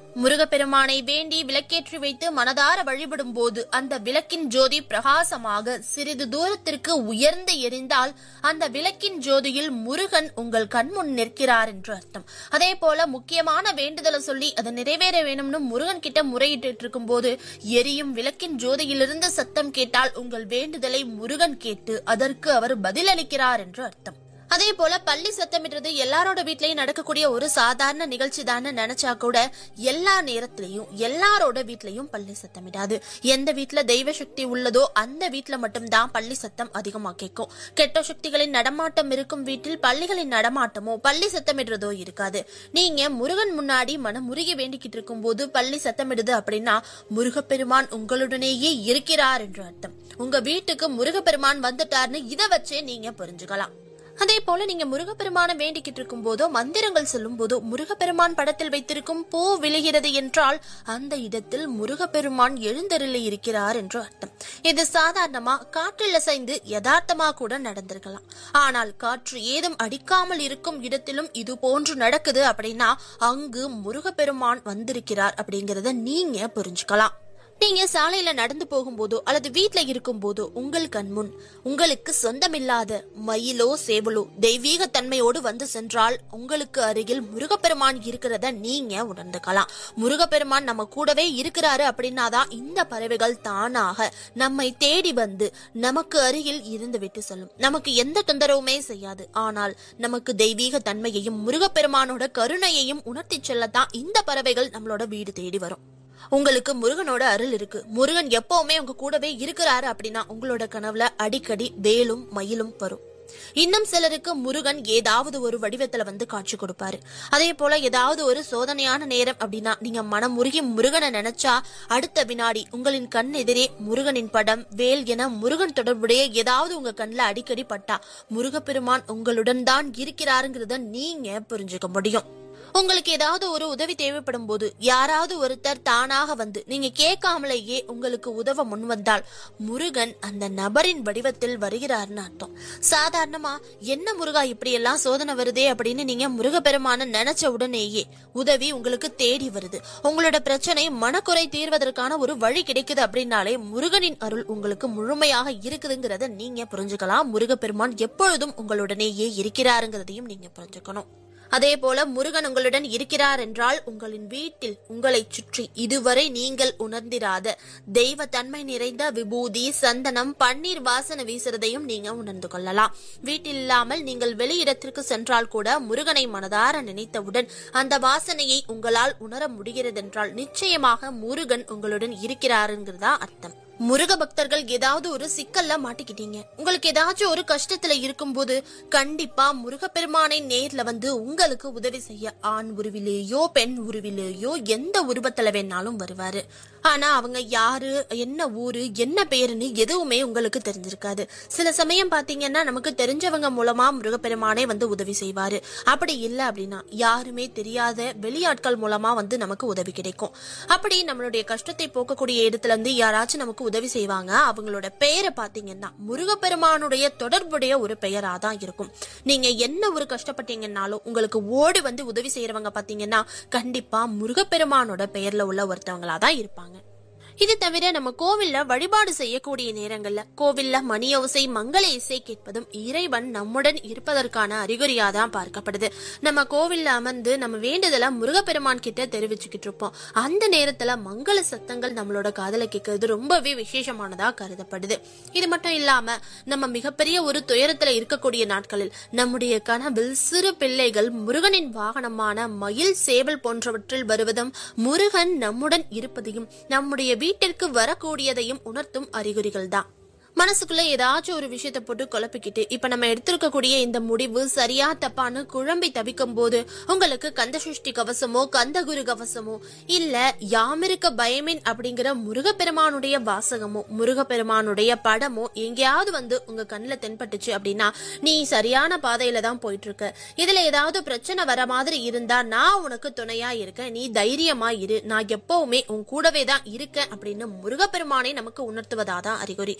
முருகப்பெருமானை வேண்டி விளக்கேற்றி வைத்து மனதார வழிபடும் போது அந்த விளக்கின் ஜோதி பிரகாசமாக சிறிது தூரத்திற்கு உயர்ந்து எரிந்தால் அந்த விளக்கின் ஜோதியில் முருகன் உங்கள் கண்முன் நிற்கிறார் என்று அர்த்தம் அதே போல முக்கியமான வேண்டுதலை சொல்லி அது நிறைவேற வேணும்னு முருகன் கிட்ட முறையிட்டு இருக்கும் போது எரியும் விளக்கின் ஜோதியிலிருந்து சத்தம் கேட்டால் உங்கள் வேண்டுதலை முருகன் கேட்டு அதற்கு அவர் பதிலளிக்கிறார் என்று அர்த்தம் அதே போல பள்ளி சத்தமிடுறது எல்லாரோட வீட்லயும் நடக்கக்கூடிய ஒரு சாதாரண நிகழ்ச்சி தானே நினைச்சா கூட எல்லா நேரத்திலையும் எல்லாரோட வீட்லயும் பள்ளி சத்தமிடாது எந்த வீட்ல தெய்வ சக்தி உள்ளதோ அந்த வீட்ல மட்டும்தான் பள்ளி சத்தம் அதிகமா கேட்கும் கெட்ட சக்திகளின் நடமாட்டம் இருக்கும் வீட்டில் பள்ளிகளின் நடமாட்டமோ பள்ளி சத்தமிடுறதோ இருக்காது நீங்க முருகன் முன்னாடி மனம் முருகி வேண்டிக்கிட்டு இருக்கும் போது பள்ளி சத்தமிடுது அப்படின்னா முருகப்பெருமான் உங்களுடனேயே இருக்கிறார் என்று அர்த்தம் உங்க வீட்டுக்கு முருகப்பெருமான் வந்துட்டார்னு இதை வச்சே நீங்க புரிஞ்சுக்கலாம் அதே போல நீங்க முருகப்பெருமான வேண்டிக்கிட்டு இருக்கும் போதோ மந்திரங்கள் சொல்லும் போதோ முருகப்பெருமான் படத்தில் வைத்திருக்கும் பூ விழுகிறது என்றால் அந்த இடத்தில் முருகப்பெருமான் எழுந்தருளி இருக்கிறார் என்று அர்த்தம் இது சாதாரணமா காற்றில் அசைந்து யதார்த்தமா கூட நடந்திருக்கலாம் ஆனால் காற்று ஏதும் அடிக்காமல் இருக்கும் இடத்திலும் இது போன்று நடக்குது அப்படின்னா அங்கு முருகப்பெருமான் வந்திருக்கிறார் அப்படிங்கறத நீங்க புரிஞ்சுக்கலாம் நீங்க சாலையில நடந்து போகும்போதோ அல்லது வீட்ல இருக்கும் போதோ உங்கள் கண்முன் உங்களுக்கு சொந்தமில்லாத மயிலோ சேவலோ தெய்வீக தன்மையோடு வந்து சென்றால் உங்களுக்கு அருகில் முருகப்பெருமான் இருக்கிறத நீங்க உணர்ந்துக்கலாம் முருகப்பெருமான் நம்ம கூடவே இருக்கிறாரு அப்படின்னாதான் இந்த பறவைகள் தானாக நம்மை தேடி வந்து நமக்கு அருகில் இருந்து விட்டு செல்லும் நமக்கு எந்த தொந்தரவுமே செய்யாது ஆனால் நமக்கு தெய்வீக தன்மையையும் முருகப்பெருமானோட கருணையையும் உணர்த்தி செல்லத்தான் இந்த பறவைகள் நம்மளோட வீடு தேடி வரும் உங்களுக்கு முருகனோட அருள் இருக்கு முருகன் எப்பவுமே உங்க கூடவே இருக்கிறாரு அப்படின்னா உங்களோட கனவுல அடிக்கடி வேலும் மயிலும் வரும் இன்னும் சிலருக்கு முருகன் ஏதாவது ஒரு வடிவத்துல வந்து காட்சி கொடுப்பாரு அதே போல ஏதாவது ஒரு சோதனையான நேரம் அப்படின்னா நீங்க மனம் முருகி முருகனை நினைச்சா அடுத்த வினாடி உங்களின் கண் எதிரே முருகனின் படம் வேல் என முருகன் தொடர்புடைய ஏதாவது உங்க கண்ணுல அடிக்கடி பட்டா முருகப்பெருமான் உங்களுடன் தான் இருக்கிறாருங்கிறத நீங்க புரிஞ்சுக்க முடியும் உங்களுக்கு ஏதாவது ஒரு உதவி தேவைப்படும் போது யாராவது ஒருத்தர் தானாக வந்து நீங்க கேட்காமலேயே உங்களுக்கு உதவ முன் வந்தால் முருகன் அந்த நபரின் வடிவத்தில் வருகிறார்னு அர்த்தம் சாதாரணமா என்ன முருகா இப்படி எல்லாம் சோதனை வருதே அப்படின்னு நீங்க முருகப்பெருமான நினைச்ச உடனேயே உதவி உங்களுக்கு தேடி வருது உங்களோட பிரச்சனை மனக்குறை தீர்வதற்கான ஒரு வழி கிடைக்குது அப்படின்னாலே முருகனின் அருள் உங்களுக்கு முழுமையாக இருக்குதுங்கிறத நீங்க புரிஞ்சுக்கலாம் முருகப்பெருமான் எப்பொழுதும் உங்களுடனேயே இருக்கிறாருங்கிறதையும் நீங்க புரிஞ்சுக்கணும் அதே போல முருகன் உங்களுடன் இருக்கிறார் என்றால் உங்களின் வீட்டில் உங்களை சுற்றி இதுவரை நீங்கள் உணர்ந்திராத தெய்வ தன்மை நிறைந்த விபூதி சந்தனம் பன்னீர் வாசனை வீசுறதையும் நீங்க உணர்ந்து கொள்ளலாம் வீட்டில் இல்லாமல் நீங்கள் வெளியிடத்திற்கு சென்றால் கூட முருகனை மனதார நினைத்தவுடன் அந்த வாசனையை உங்களால் உணர முடிகிறதென்றால் நிச்சயமாக முருகன் உங்களுடன் இருக்கிறாருங்கிறதா அர்த்தம் முருக பக்தர்கள் ஏதாவது ஒரு சிக்கல்ல மாட்டிக்கிட்டீங்க உங்களுக்கு ஏதாச்சும் ஒரு கஷ்டத்துல இருக்கும்போது கண்டிப்பா முருகப்பெருமானை நேர்ல வந்து உங்களுக்கு உதவி செய்ய ஆண் உருவிலேயோ பெண் உருவிலேயோ எந்த உருவத்துல வேணாலும் வருவாரு ஆனா அவங்க யாரு என்ன ஊரு என்ன பேருன்னு எதுவுமே உங்களுக்கு தெரிஞ்சிருக்காது சில சமயம் பாத்தீங்கன்னா நமக்கு தெரிஞ்சவங்க மூலமா முருகப்பெருமானே வந்து உதவி செய்வாரு அப்படி இல்ல அப்படின்னா யாருமே தெரியாத வெளியாட்கள் மூலமா வந்து நமக்கு உதவி கிடைக்கும் அப்படி நம்மளுடைய கஷ்டத்தை போக்கக்கூடிய இடத்துல இருந்து யாராச்சும் நமக்கு உதவி செய்வாங்க அவங்களோட பெயரை பாத்தீங்கன்னா முருகப்பெருமானுடைய தொடர்புடைய ஒரு பெயரா தான் இருக்கும் நீங்க என்ன ஒரு கஷ்டப்பட்டீங்கன்னாலும் உங்களுக்கு ஓடி வந்து உதவி செய்யறவங்க பாத்தீங்கன்னா கண்டிப்பா முருகப்பெருமானோட பெயர்ல உள்ள ஒருத்தவங்களா தான் இருப்பாங்க இது தவிர நம்ம கோவில்ல வழிபாடு செய்யக்கூடிய நேரங்கள்ல கோவில்ல மணி ஓசை மங்கள இசை கேட்பதும் இறைவன் நம்முடன் இருப்பதற்கான அறிகுறியா தான் பார்க்கப்படுது நம்ம கோவில்ல அமர்ந்து நம்ம வேண்டுதலை முருகப்பெருமான் கிட்ட தெரிவிச்சுக்கிட்டு இருப்போம் அந்த நேரத்துல மங்கள சத்தங்கள் நம்மளோட காதல கேட்கறது ரொம்பவே விசேஷமானதா கருதப்படுது இது மட்டும் இல்லாம நம்ம மிகப்பெரிய ஒரு துயரத்துல இருக்கக்கூடிய நாட்களில் நம்முடைய கனவில் சிறு பிள்ளைகள் முருகனின் வாகனமான மயில் சேவல் போன்றவற்றில் வருவதும் முருகன் நம்முடன் இருப்பதையும் நம்முடைய வீட்டிற்கு வரக்கூடியதையும் உணர்த்தும் அறிகுறிகள் தான் மனசுக்குள்ள ஏதாச்சும் ஒரு விஷயத்தை போட்டு குழப்பிக்கிட்டு இப்ப நம்ம எடுத்திருக்கக்கூடிய இந்த முடிவு சரியா தப்பான்னு குழம்பி தவிக்கும் போது உங்களுக்கு கந்த சஷ்டி கவசமோ கந்தகுரு கவசமோ இல்ல யாமிருக்க பயமின் அப்படிங்கிற முருகப்பெருமானுடைய வாசகமோ முருகப்பெருமானுடைய படமோ எங்கேயாவது வந்து உங்க கண்ணுல தென்பட்டுச்சு அப்படின்னா நீ சரியான பாதையில தான் போயிட்டு இருக்க இதுல ஏதாவது பிரச்சனை வர மாதிரி இருந்தா நான் உனக்கு துணையா இருக்கேன் நீ தைரியமா இரு நான் எப்பவுமே உன் கூடவே தான் இருக்கேன் அப்படின்னு முருகப்பெருமானை நமக்கு உணர்த்துவதாதான் அறிகுறி நீ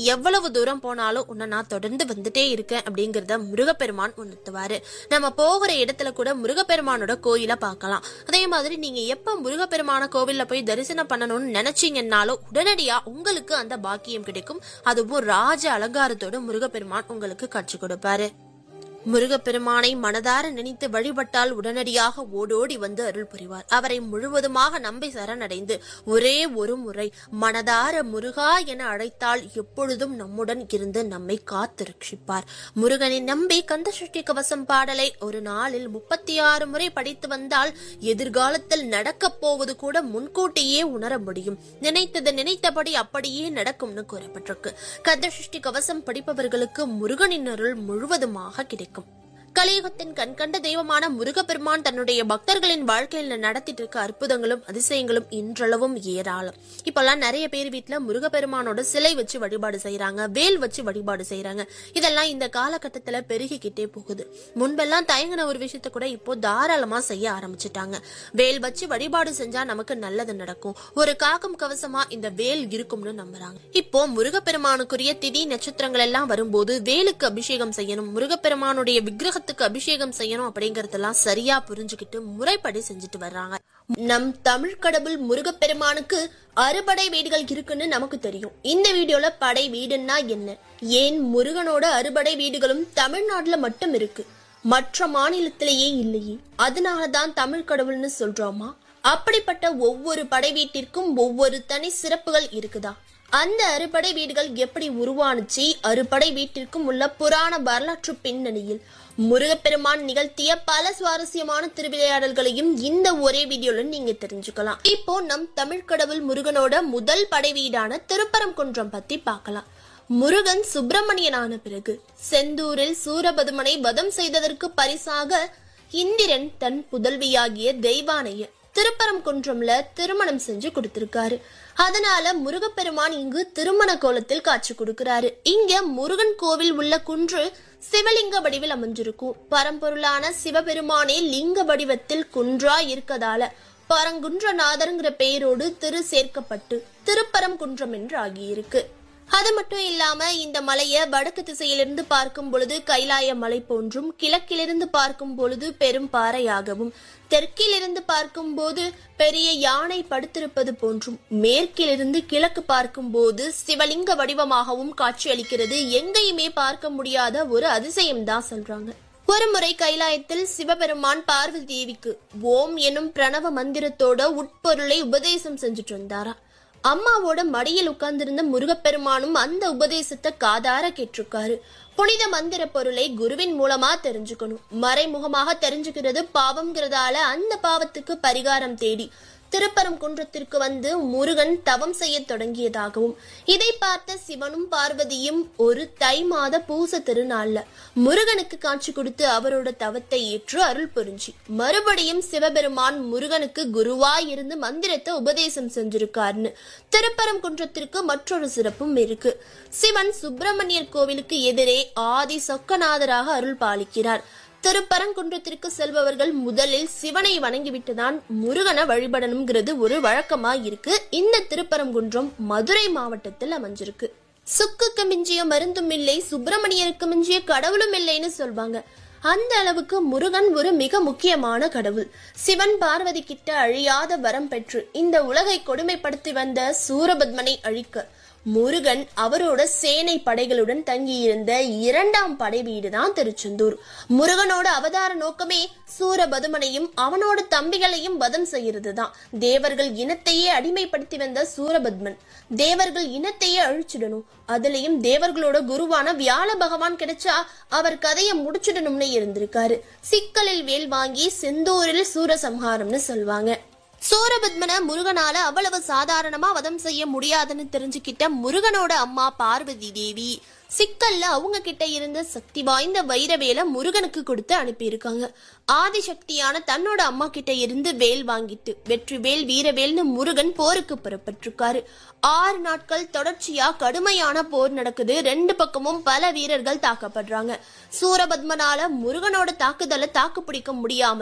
எவ்வளவு தூரம் போனாலும் உன்னை நான் தொடர்ந்து வந்துட்டே இருக்கேன் அப்படிங்கறத முருகப்பெருமான் உணர்த்துவாரு நம்ம போகிற இடத்துல கூட முருகப்பெருமானோட கோயிலை பார்க்கலாம் அதே மாதிரி நீங்க எப்ப முருகப்பெருமான கோவில்ல போய் தரிசனம் பண்ணணும்னு நினைச்சீங்கன்னாலும் உடனடியா உங்களுக்கு அந்த பாக்கியம் கிடைக்கும் அதுவும் ராஜ அலங்காரத்தோட முருகப்பெருமான் உங்களுக்கு காட்சி கொடுப்பாரு முருகப்பெருமானை மனதார நினைத்து வழிபட்டால் உடனடியாக ஓடோடி வந்து அருள் புரிவார் அவரை முழுவதுமாக நம்பி சரணடைந்து ஒரே ஒரு முறை மனதார முருகா என அழைத்தால் எப்பொழுதும் நம்முடன் இருந்து நம்மை காத்து ரட்சிப்பார் முருகனை நம்பி கந்தசஷ்டி கவசம் பாடலை ஒரு நாளில் முப்பத்தி ஆறு முறை படித்து வந்தால் எதிர்காலத்தில் நடக்கப் போவது கூட முன்கூட்டியே உணர முடியும் நினைத்தது நினைத்தபடி அப்படியே நடக்கும்னு கூறப்பட்டிருக்கு கந்தசஷ்டி கவசம் படிப்பவர்களுக்கு முருகனின் அருள் முழுவதுமாக கிடைக்கும் கலியுகத்தின் கண்கண்ட தெய்வமான முருகப்பெருமான் தன்னுடைய பக்தர்களின் வாழ்க்கையில நடத்திட்டு இருக்க அற்புதங்களும் அதிசயங்களும் இன்றளவும் ஏராளம் இப்பெல்லாம் நிறைய பேர் வீட்டுல முருகப்பெருமானோட சிலை வச்சு வழிபாடு செய்யறாங்க வேல் வச்சு வழிபாடு செய்யறாங்க இதெல்லாம் இந்த காலகட்டத்துல பெருகிக்கிட்டே போகுது முன்பெல்லாம் தயங்கின ஒரு விஷயத்த கூட இப்போ தாராளமா செய்ய ஆரம்பிச்சிட்டாங்க வேல் வச்சு வழிபாடு செஞ்சா நமக்கு நல்லது நடக்கும் ஒரு காக்கும் கவசமா இந்த வேல் இருக்கும்னு நம்புறாங்க இப்போ முருகப்பெருமானுக்குரிய திதி நட்சத்திரங்கள் எல்லாம் வரும்போது வேலுக்கு அபிஷேகம் செய்யணும் முருகப்பெருமானுடைய விக்கிரகத்துக்கு அபிஷேகம் செய்யணும் அப்படிங்கறதெல்லாம் சரியா புரிஞ்சுக்கிட்டு முறைப்படி செஞ்சுட்டு வர்றாங்க நம் தமிழ் கடவுள் முருகப்பெருமானுக்கு அறுபடை வீடுகள் இருக்குன்னு நமக்கு தெரியும் இந்த வீடியோல படை வீடுன்னா என்ன ஏன் முருகனோட அறுபடை வீடுகளும் தமிழ்நாட்டுல மட்டும் இருக்கு மற்ற மாநிலத்திலேயே இல்லையே அதனாலதான் தமிழ் கடவுள்னு சொல்றோமா அப்படிப்பட்ட ஒவ்வொரு படை வீட்டிற்கும் ஒவ்வொரு தனி சிறப்புகள் இருக்குதா அந்த அறுபடை வீடுகள் எப்படி உருவானுச்சு அறுபடை வீட்டிற்கும் உள்ள புராண வரலாற்று பின்னணியில் முருகப்பெருமான் நிகழ்த்திய பல சுவாரஸ்யமான திருவிளையாடல்களையும் இந்த ஒரே வீடியோல நீங்க தெரிஞ்சுக்கலாம் இப்போ நம் தமிழ் கடவுள் முருகனோட முதல் படை வீடான திருப்பரங்குன்றம் பத்தி பார்க்கலாம் முருகன் சுப்பிரமணியனான பிறகு செந்தூரில் சூரபதுமனை வதம் செய்ததற்கு பரிசாக இந்திரன் தன் புதல்வியாகிய தெய்வானைய திருப்பரங்குன்றம்ல திருமணம் செஞ்சு கொடுத்திருக்காரு அதனால முருகப்பெருமான் இங்கு திருமண கோலத்தில் காட்சி கொடுக்கிறாரு இங்க முருகன் கோவில் உள்ள குன்று சிவலிங்க வடிவில் அமைஞ்சிருக்கும் பரம்பொருளான சிவபெருமானே லிங்க வடிவத்தில் குன்றா இருக்கதால பரங்குன்றநாதர்ங்கிற பெயரோடு திரு சேர்க்கப்பட்டு திருப்பரங்குன்றம் என்று ஆகியிருக்கு அது மட்டும் இல்லாம இந்த மலைய வடக்கு திசையிலிருந்து பார்க்கும் பொழுது கைலாய மலை போன்றும் கிழக்கிலிருந்து பார்க்கும் பொழுது பெரும் பாறையாகவும் தெற்கிலிருந்து பார்க்கும் போது பெரிய யானை படுத்திருப்பது போன்றும் மேற்கிலிருந்து கிழக்கு பார்க்கும் போது சிவலிங்க வடிவமாகவும் காட்சியளிக்கிறது எங்கேயுமே பார்க்க முடியாத ஒரு அதிசயம்தான் சொல்றாங்க ஒருமுறை கைலாயத்தில் சிவபெருமான் பார்வதி தேவிக்கு ஓம் எனும் பிரணவ மந்திரத்தோட உட்பொருளை உபதேசம் செஞ்சுட்டு வந்தாரா அம்மாவோட மடியில் உட்கார்ந்திருந்த முருகப்பெருமானும் அந்த உபதேசத்தை காதார கேட்டிருக்காரு புனித மந்திர பொருளை குருவின் மூலமா தெரிஞ்சுக்கணும் மறைமுகமாக தெரிஞ்சுக்கிறது பாவம்ங்கிறதால அந்த பாவத்துக்கு பரிகாரம் தேடி திருப்பரம் குன்றத்திற்கு வந்து முருகன் தவம் செய்ய தொடங்கியதாகவும் இதை பார்த்த சிவனும் பார்வதியும் ஒரு தை மாத பூச திருநாள்ல முருகனுக்கு காட்சி கொடுத்து அவரோட தவத்தை ஏற்று அருள் புரிஞ்சு மறுபடியும் சிவபெருமான் முருகனுக்கு குருவாய் இருந்து மந்திரத்தை உபதேசம் செஞ்சிருக்காருன்னு திருப்பரம் குன்றத்திற்கு மற்றொரு சிறப்பும் இருக்கு சிவன் சுப்பிரமணியர் கோவிலுக்கு எதிரே ஆதி சொக்கநாதராக அருள் பாலிக்கிறார் திருப்பரங்குன்றத்திற்கு செல்பவர்கள் முதலில் சிவனை வணங்கிவிட்டுதான் முருகனை வழிபடணுங்கிறது ஒரு வழக்கமா இருக்கு இந்த திருப்பரங்குன்றம் மதுரை மாவட்டத்தில் அமைஞ்சிருக்கு சுக்குக்கு மிஞ்சிய மருந்தும் இல்லை சுப்பிரமணியருக்கு மிஞ்சிய கடவுளும் இல்லைன்னு சொல்வாங்க அந்த அளவுக்கு முருகன் ஒரு மிக முக்கியமான கடவுள் சிவன் பார்வதி கிட்ட அழியாத வரம் பெற்று இந்த உலகை கொடுமைப்படுத்தி வந்த சூரபத்மனை அழிக்க முருகன் அவரோட சேனை படைகளுடன் தங்கியிருந்த இரண்டாம் படை வீடுதான் திருச்செந்தூர் முருகனோட அவதார நோக்கமே சூரபதுமனையும் அவனோட தம்பிகளையும் வதம் செய்யறதுதான் தேவர்கள் இனத்தையே அடிமைப்படுத்தி வந்த சூரபத்மன் தேவர்கள் இனத்தையே அழிச்சிடணும் அதுலயும் தேவர்களோட குருவான வியாழ பகவான் கிடைச்சா அவர் கதையை முடிச்சிடணும்னு இருந்திருக்காரு சிக்கலில் வேல் வாங்கி செந்தூரில் சூரசம்ஹாரம்னு சொல்வாங்க சூரபத்மன முருகனால அவ்வளவு சாதாரணமா வதம் செய்ய முடியாதுன்னு தெரிஞ்சுக்கிட்ட முருகனோட அம்மா பார்வதி தேவி சிக்கல்ல அவங்க கிட்ட இருந்த சக்தி வாய்ந்த வைரவேல முருகனுக்கு கொடுத்து அனுப்பியிருக்காங்க ஆதிசக்தியான தன்னோட அம்மா கிட்ட இருந்து வேல் வாங்கிட்டு வெற்றி வேல் வீரவேல்னு முருகன் போருக்கு புறப்பட்டிருக்காரு ஆறு நாட்கள் தொடர்ச்சியா கடுமையான போர் நடக்குது ரெண்டு பக்கமும் பல வீரர்கள் தாக்கப்படுறாங்க சூரபத்மனால முருகனோட தாக்குதலை தாக்கு பிடிக்க முடியாம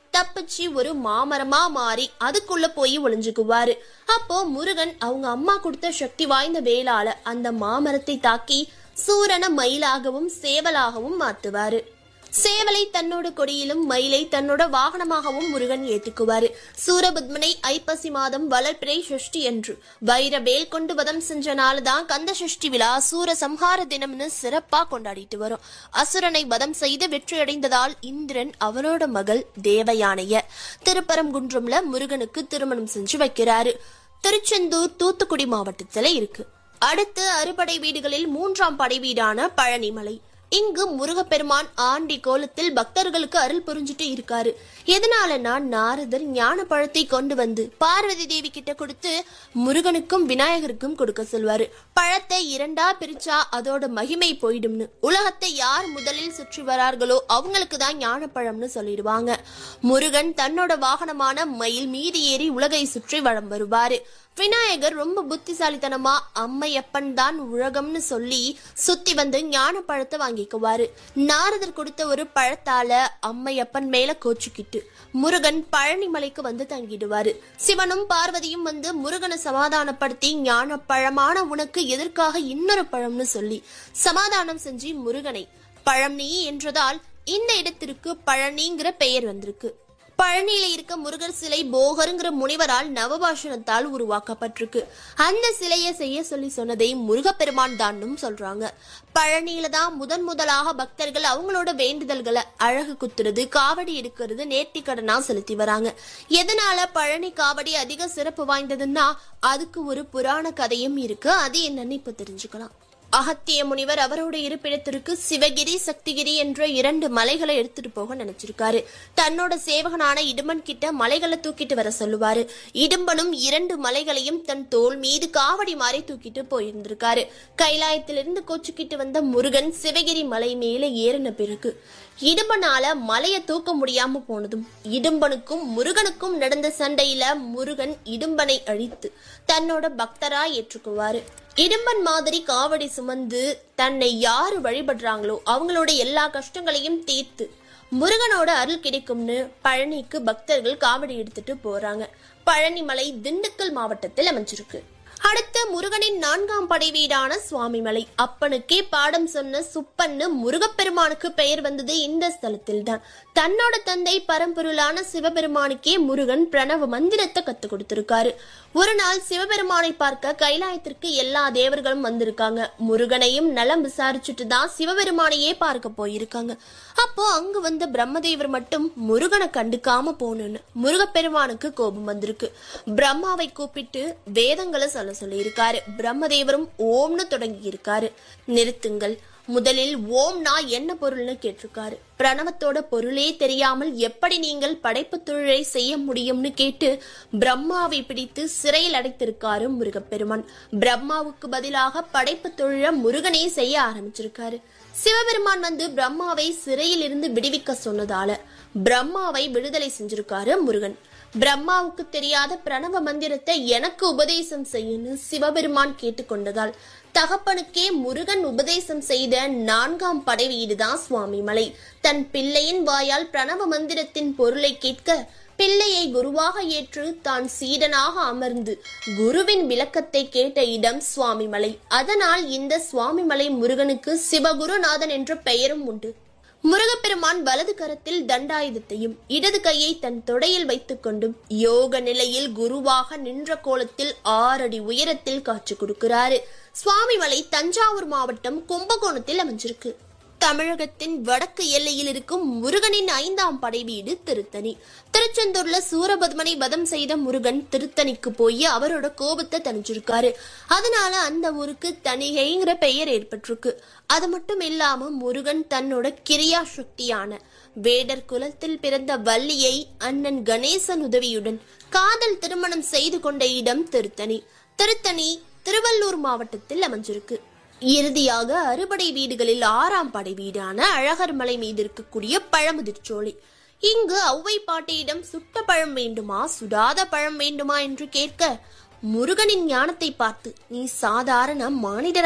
தப்பிச்சு ஒரு மாமரமா மாறி அதுக்குள்ள போய் ஒளிஞ்சுக்குவாரு அப்போ முருகன் அவங்க அம்மா கொடுத்த சக்தி வாய்ந்த வேலால அந்த மாமரத்தை தாக்கி சூரனை மயிலாகவும் சேவலாகவும் மாத்துவாரு சேவலை தன்னோட கொடியிலும் மயிலை தன்னோட வாகனமாகவும் முருகன் ஏத்துக்குவாரு சூரபத்மனை ஐப்பசி மாதம் வளர்பிறை சஷ்டி என்று வைர வேல் கொண்டு வதம் செஞ்ச நாள்தான் கந்த சஷ்டி விழா சூர சம்ஹார தினம்னு சிறப்பா கொண்டாடிட்டு வரும் அசுரனை வதம் செய்து வெற்றியடைந்ததால் இந்திரன் அவனோட மகள் தேவயானைய திருப்பரங்குன்றம்ல முருகனுக்கு திருமணம் செஞ்சு வைக்கிறாரு திருச்செந்தூர் தூத்துக்குடி மாவட்டத்துல இருக்கு அடுத்து அறுபடை வீடுகளில் மூன்றாம் படை வீடான பழனிமலை இங்கு முருகப்பெருமான் ஆண்டி கோலத்தில் பக்தர்களுக்கு அருள் புரிஞ்சுட்டு இருக்காரு எதனாலனா நாரதர் ஞான பழத்தை கொண்டு வந்து பார்வதி தேவி கிட்ட கொடுத்து முருகனுக்கும் விநாயகருக்கும் கொடுக்க சொல்வாரு பழத்தை இரண்டா பிரிச்சா அதோட மகிமை போயிடும்னு உலகத்தை யார் முதலில் சுற்றி வரார்களோ அவங்களுக்கு தான் ஞானப்பழம்னு சொல்லிடுவாங்க முருகன் தன்னோட வாகனமான மயில் மீது ஏறி உலகை சுற்றி வலம் வருவாரு விநாயகர் ரொம்ப புத்திசாலித்தனமா அம்மையப்பன் தான் உலகம்னு சொல்லி சுத்தி வந்து ஞான பழத்தை வாங்கிக்குவாரு நாரதர் கொடுத்த ஒரு பழத்தால அம்மையப்பன் மேல கோச்சுக்கிட்டு முருகன் பழனிமலைக்கு வந்து தங்கிடுவாரு சிவனும் பார்வதியும் வந்து முருகனை சமாதானப்படுத்தி ஞான பழமான உனக்கு எதற்காக இன்னொரு பழம்னு சொல்லி சமாதானம் செஞ்சு முருகனை பழனி என்றதால் இந்த இடத்திற்கு பழனிங்கிற பெயர் வந்திருக்கு பழனியில இருக்க முருகர் சிலை போகருங்கிற முனிவரால் நவபாஷணத்தால் உருவாக்கப்பட்டிருக்கு அந்த சிலையை செய்ய சொல்லி சொன்னதை முருகப்பெருமான் தான்னும் சொல்றாங்க பழனியில தான் முதன் முதலாக பக்தர்கள் அவங்களோட வேண்டுதல்களை அழகு குத்துறது காவடி எடுக்கிறது நேர்த்தி கடனா செலுத்தி வராங்க எதனால பழனி காவடி அதிக சிறப்பு வாய்ந்ததுன்னா அதுக்கு ஒரு புராண கதையும் இருக்கு அது என்னன்னு இப்ப தெரிஞ்சுக்கலாம் அகத்திய முனிவர் அவரோட இருப்பிடத்திற்கு சிவகிரி சக்திகிரி என்ற இரண்டு மலைகளை எடுத்துட்டு போக நினைச்சிருக்காரு தன்னோட சேவகனான இடும்பன் கிட்ட மலைகளை தூக்கிட்டு வர சொல்லுவாரு இடும்பனும் இரண்டு மலைகளையும் தன் தோல் மீது காவடி மாறி தூக்கிட்டு போயிருந்திருக்காரு கைலாயத்திலிருந்து கோச்சுக்கிட்டு வந்த முருகன் சிவகிரி மலை மேலே ஏறின பிறகு இடும்பனால மலைய தூக்க முடியாம போனதும் இடும்பனுக்கும் முருகனுக்கும் நடந்த சண்டையில முருகன் இடும்பனை அழித்து தன்னோட பக்தரா ஏற்றுக்குவாரு இடும்பன் மாதிரி காவடி சுமந்து தன்னை யாரு வழிபடுறாங்களோ அவங்களோட எல்லா கஷ்டங்களையும் தீர்த்து முருகனோட அருள் கிடைக்கும்னு பழனிக்கு பக்தர்கள் காவடி எடுத்துட்டு போறாங்க பழனிமலை திண்டுக்கல் மாவட்டத்தில் அமைஞ்சிருக்கு அடுத்து முருகனின் நான்காம் படை வீடான சுவாமிமலை அப்பனுக்கே பாடம் சொன்ன சுப்பன்னு முருகப்பெருமானுக்கு பெயர் வந்தது இந்த ஸ்தலத்தில் தான் தன்னோட தந்தை பரம்பொருளான சிவபெருமானுக்கே முருகன் பிரணவ மந்திரத்தை கத்து கொடுத்திருக்காரு ஒரு நாள் சிவபெருமானை பார்க்க கைலாயத்திற்கு எல்லா தேவர்களும் வந்திருக்காங்க முருகனையும் நலம் விசாரிச்சுட்டு தான் சிவபெருமானையே பார்க்க போயிருக்காங்க அப்போ அங்கு வந்த பிரம்மதேவர் மட்டும் முருகனை கண்டுக்காம போனேன்னு முருகப்பெருமானுக்கு கோபம் வந்திருக்கு பிரம்மாவை கூப்பிட்டு வேதங்களை சொல்ல சொல்லியிருக்காரு பிரம்மதேவரும் ஓம்னு தொடங்கி இருக்காரு நிறுத்துங்கள் முதலில் ஓம்னா என்ன பொருள்னு கேட்டிருக்காரு பிரணவத்தோட பொருளே தெரியாமல் எப்படி நீங்கள் படைப்பு தொழிலை செய்ய முடியும்னு கேட்டு பிரம்மாவை பிடித்து சிறையில் அடைத்திருக்காரு முருகப்பெருமான் பிரம்மாவுக்கு பதிலாக படைப்பு தொழிலை முருகனே செய்ய ஆரம்பிச்சிருக்காரு சிவபெருமான் வந்து பிரம்மாவை சிறையில் இருந்து விடுவிக்க சொன்னதால பிரம்மாவை விடுதலை செஞ்சிருக்காரு முருகன் பிரம்மாவுக்கு தெரியாத பிரணவ மந்திரத்தை எனக்கு உபதேசம் செய்யன்னு சிவபெருமான் கேட்டுக்கொண்டதால் தகப்பனுக்கே முருகன் உபதேசம் செய்த நான்காம் படை வீடுதான் சுவாமி மலை தன் பிள்ளையின் வாயால் பிரணவ மந்திரத்தின் பொருளை கேட்க பிள்ளையை குருவாக ஏற்று தான் சீடனாக அமர்ந்து குருவின் விளக்கத்தை கேட்ட இடம் சுவாமிமலை அதனால் இந்த சுவாமிமலை முருகனுக்கு சிவகுருநாதன் என்ற பெயரும் உண்டு முருகப்பெருமான் வலது கரத்தில் தண்டாயுதத்தையும் இடது கையை தன் தொடையில் வைத்துக் கொண்டும் யோக நிலையில் குருவாக நின்ற கோலத்தில் ஆறடி உயரத்தில் காட்சி கொடுக்கிறாரு சுவாமிமலை தஞ்சாவூர் மாவட்டம் கும்பகோணத்தில் அமைஞ்சிருக்கு தமிழகத்தின் வடக்கு எல்லையில் இருக்கும் முருகனின் ஐந்தாம் படை வீடு திருத்தணி திருச்செந்தூர்ல சூரபத்மனை வதம் செய்த முருகன் திருத்தணிக்கு போய் அவரோட கோபத்தை தணிச்சிருக்காரு அதனால அந்த ஊருக்கு தணிகைங்கிற பெயர் ஏற்பட்டிருக்கு அது மட்டும் இல்லாம முருகன் தன்னோட கிரியா சக்தியான வேடர் குலத்தில் பிறந்த வள்ளியை அண்ணன் கணேசன் உதவியுடன் காதல் திருமணம் செய்து கொண்ட இடம் திருத்தணி திருத்தணி திருவள்ளூர் மாவட்டத்தில் அமைஞ்சிருக்கு இறுதியாக அறுபடை வீடுகளில் ஆறாம் படை வீடான அழகர் மலை மீது இருக்கக்கூடிய பழமுதிர்ச்சோலை இங்கு ஔவை பாட்டியிடம் சுட்ட பழம் வேண்டுமா சுடாத பழம் வேண்டுமா என்று கேட்க முருகனின் ஞானத்தை பார்த்து நீ சாதாரண மானிடரா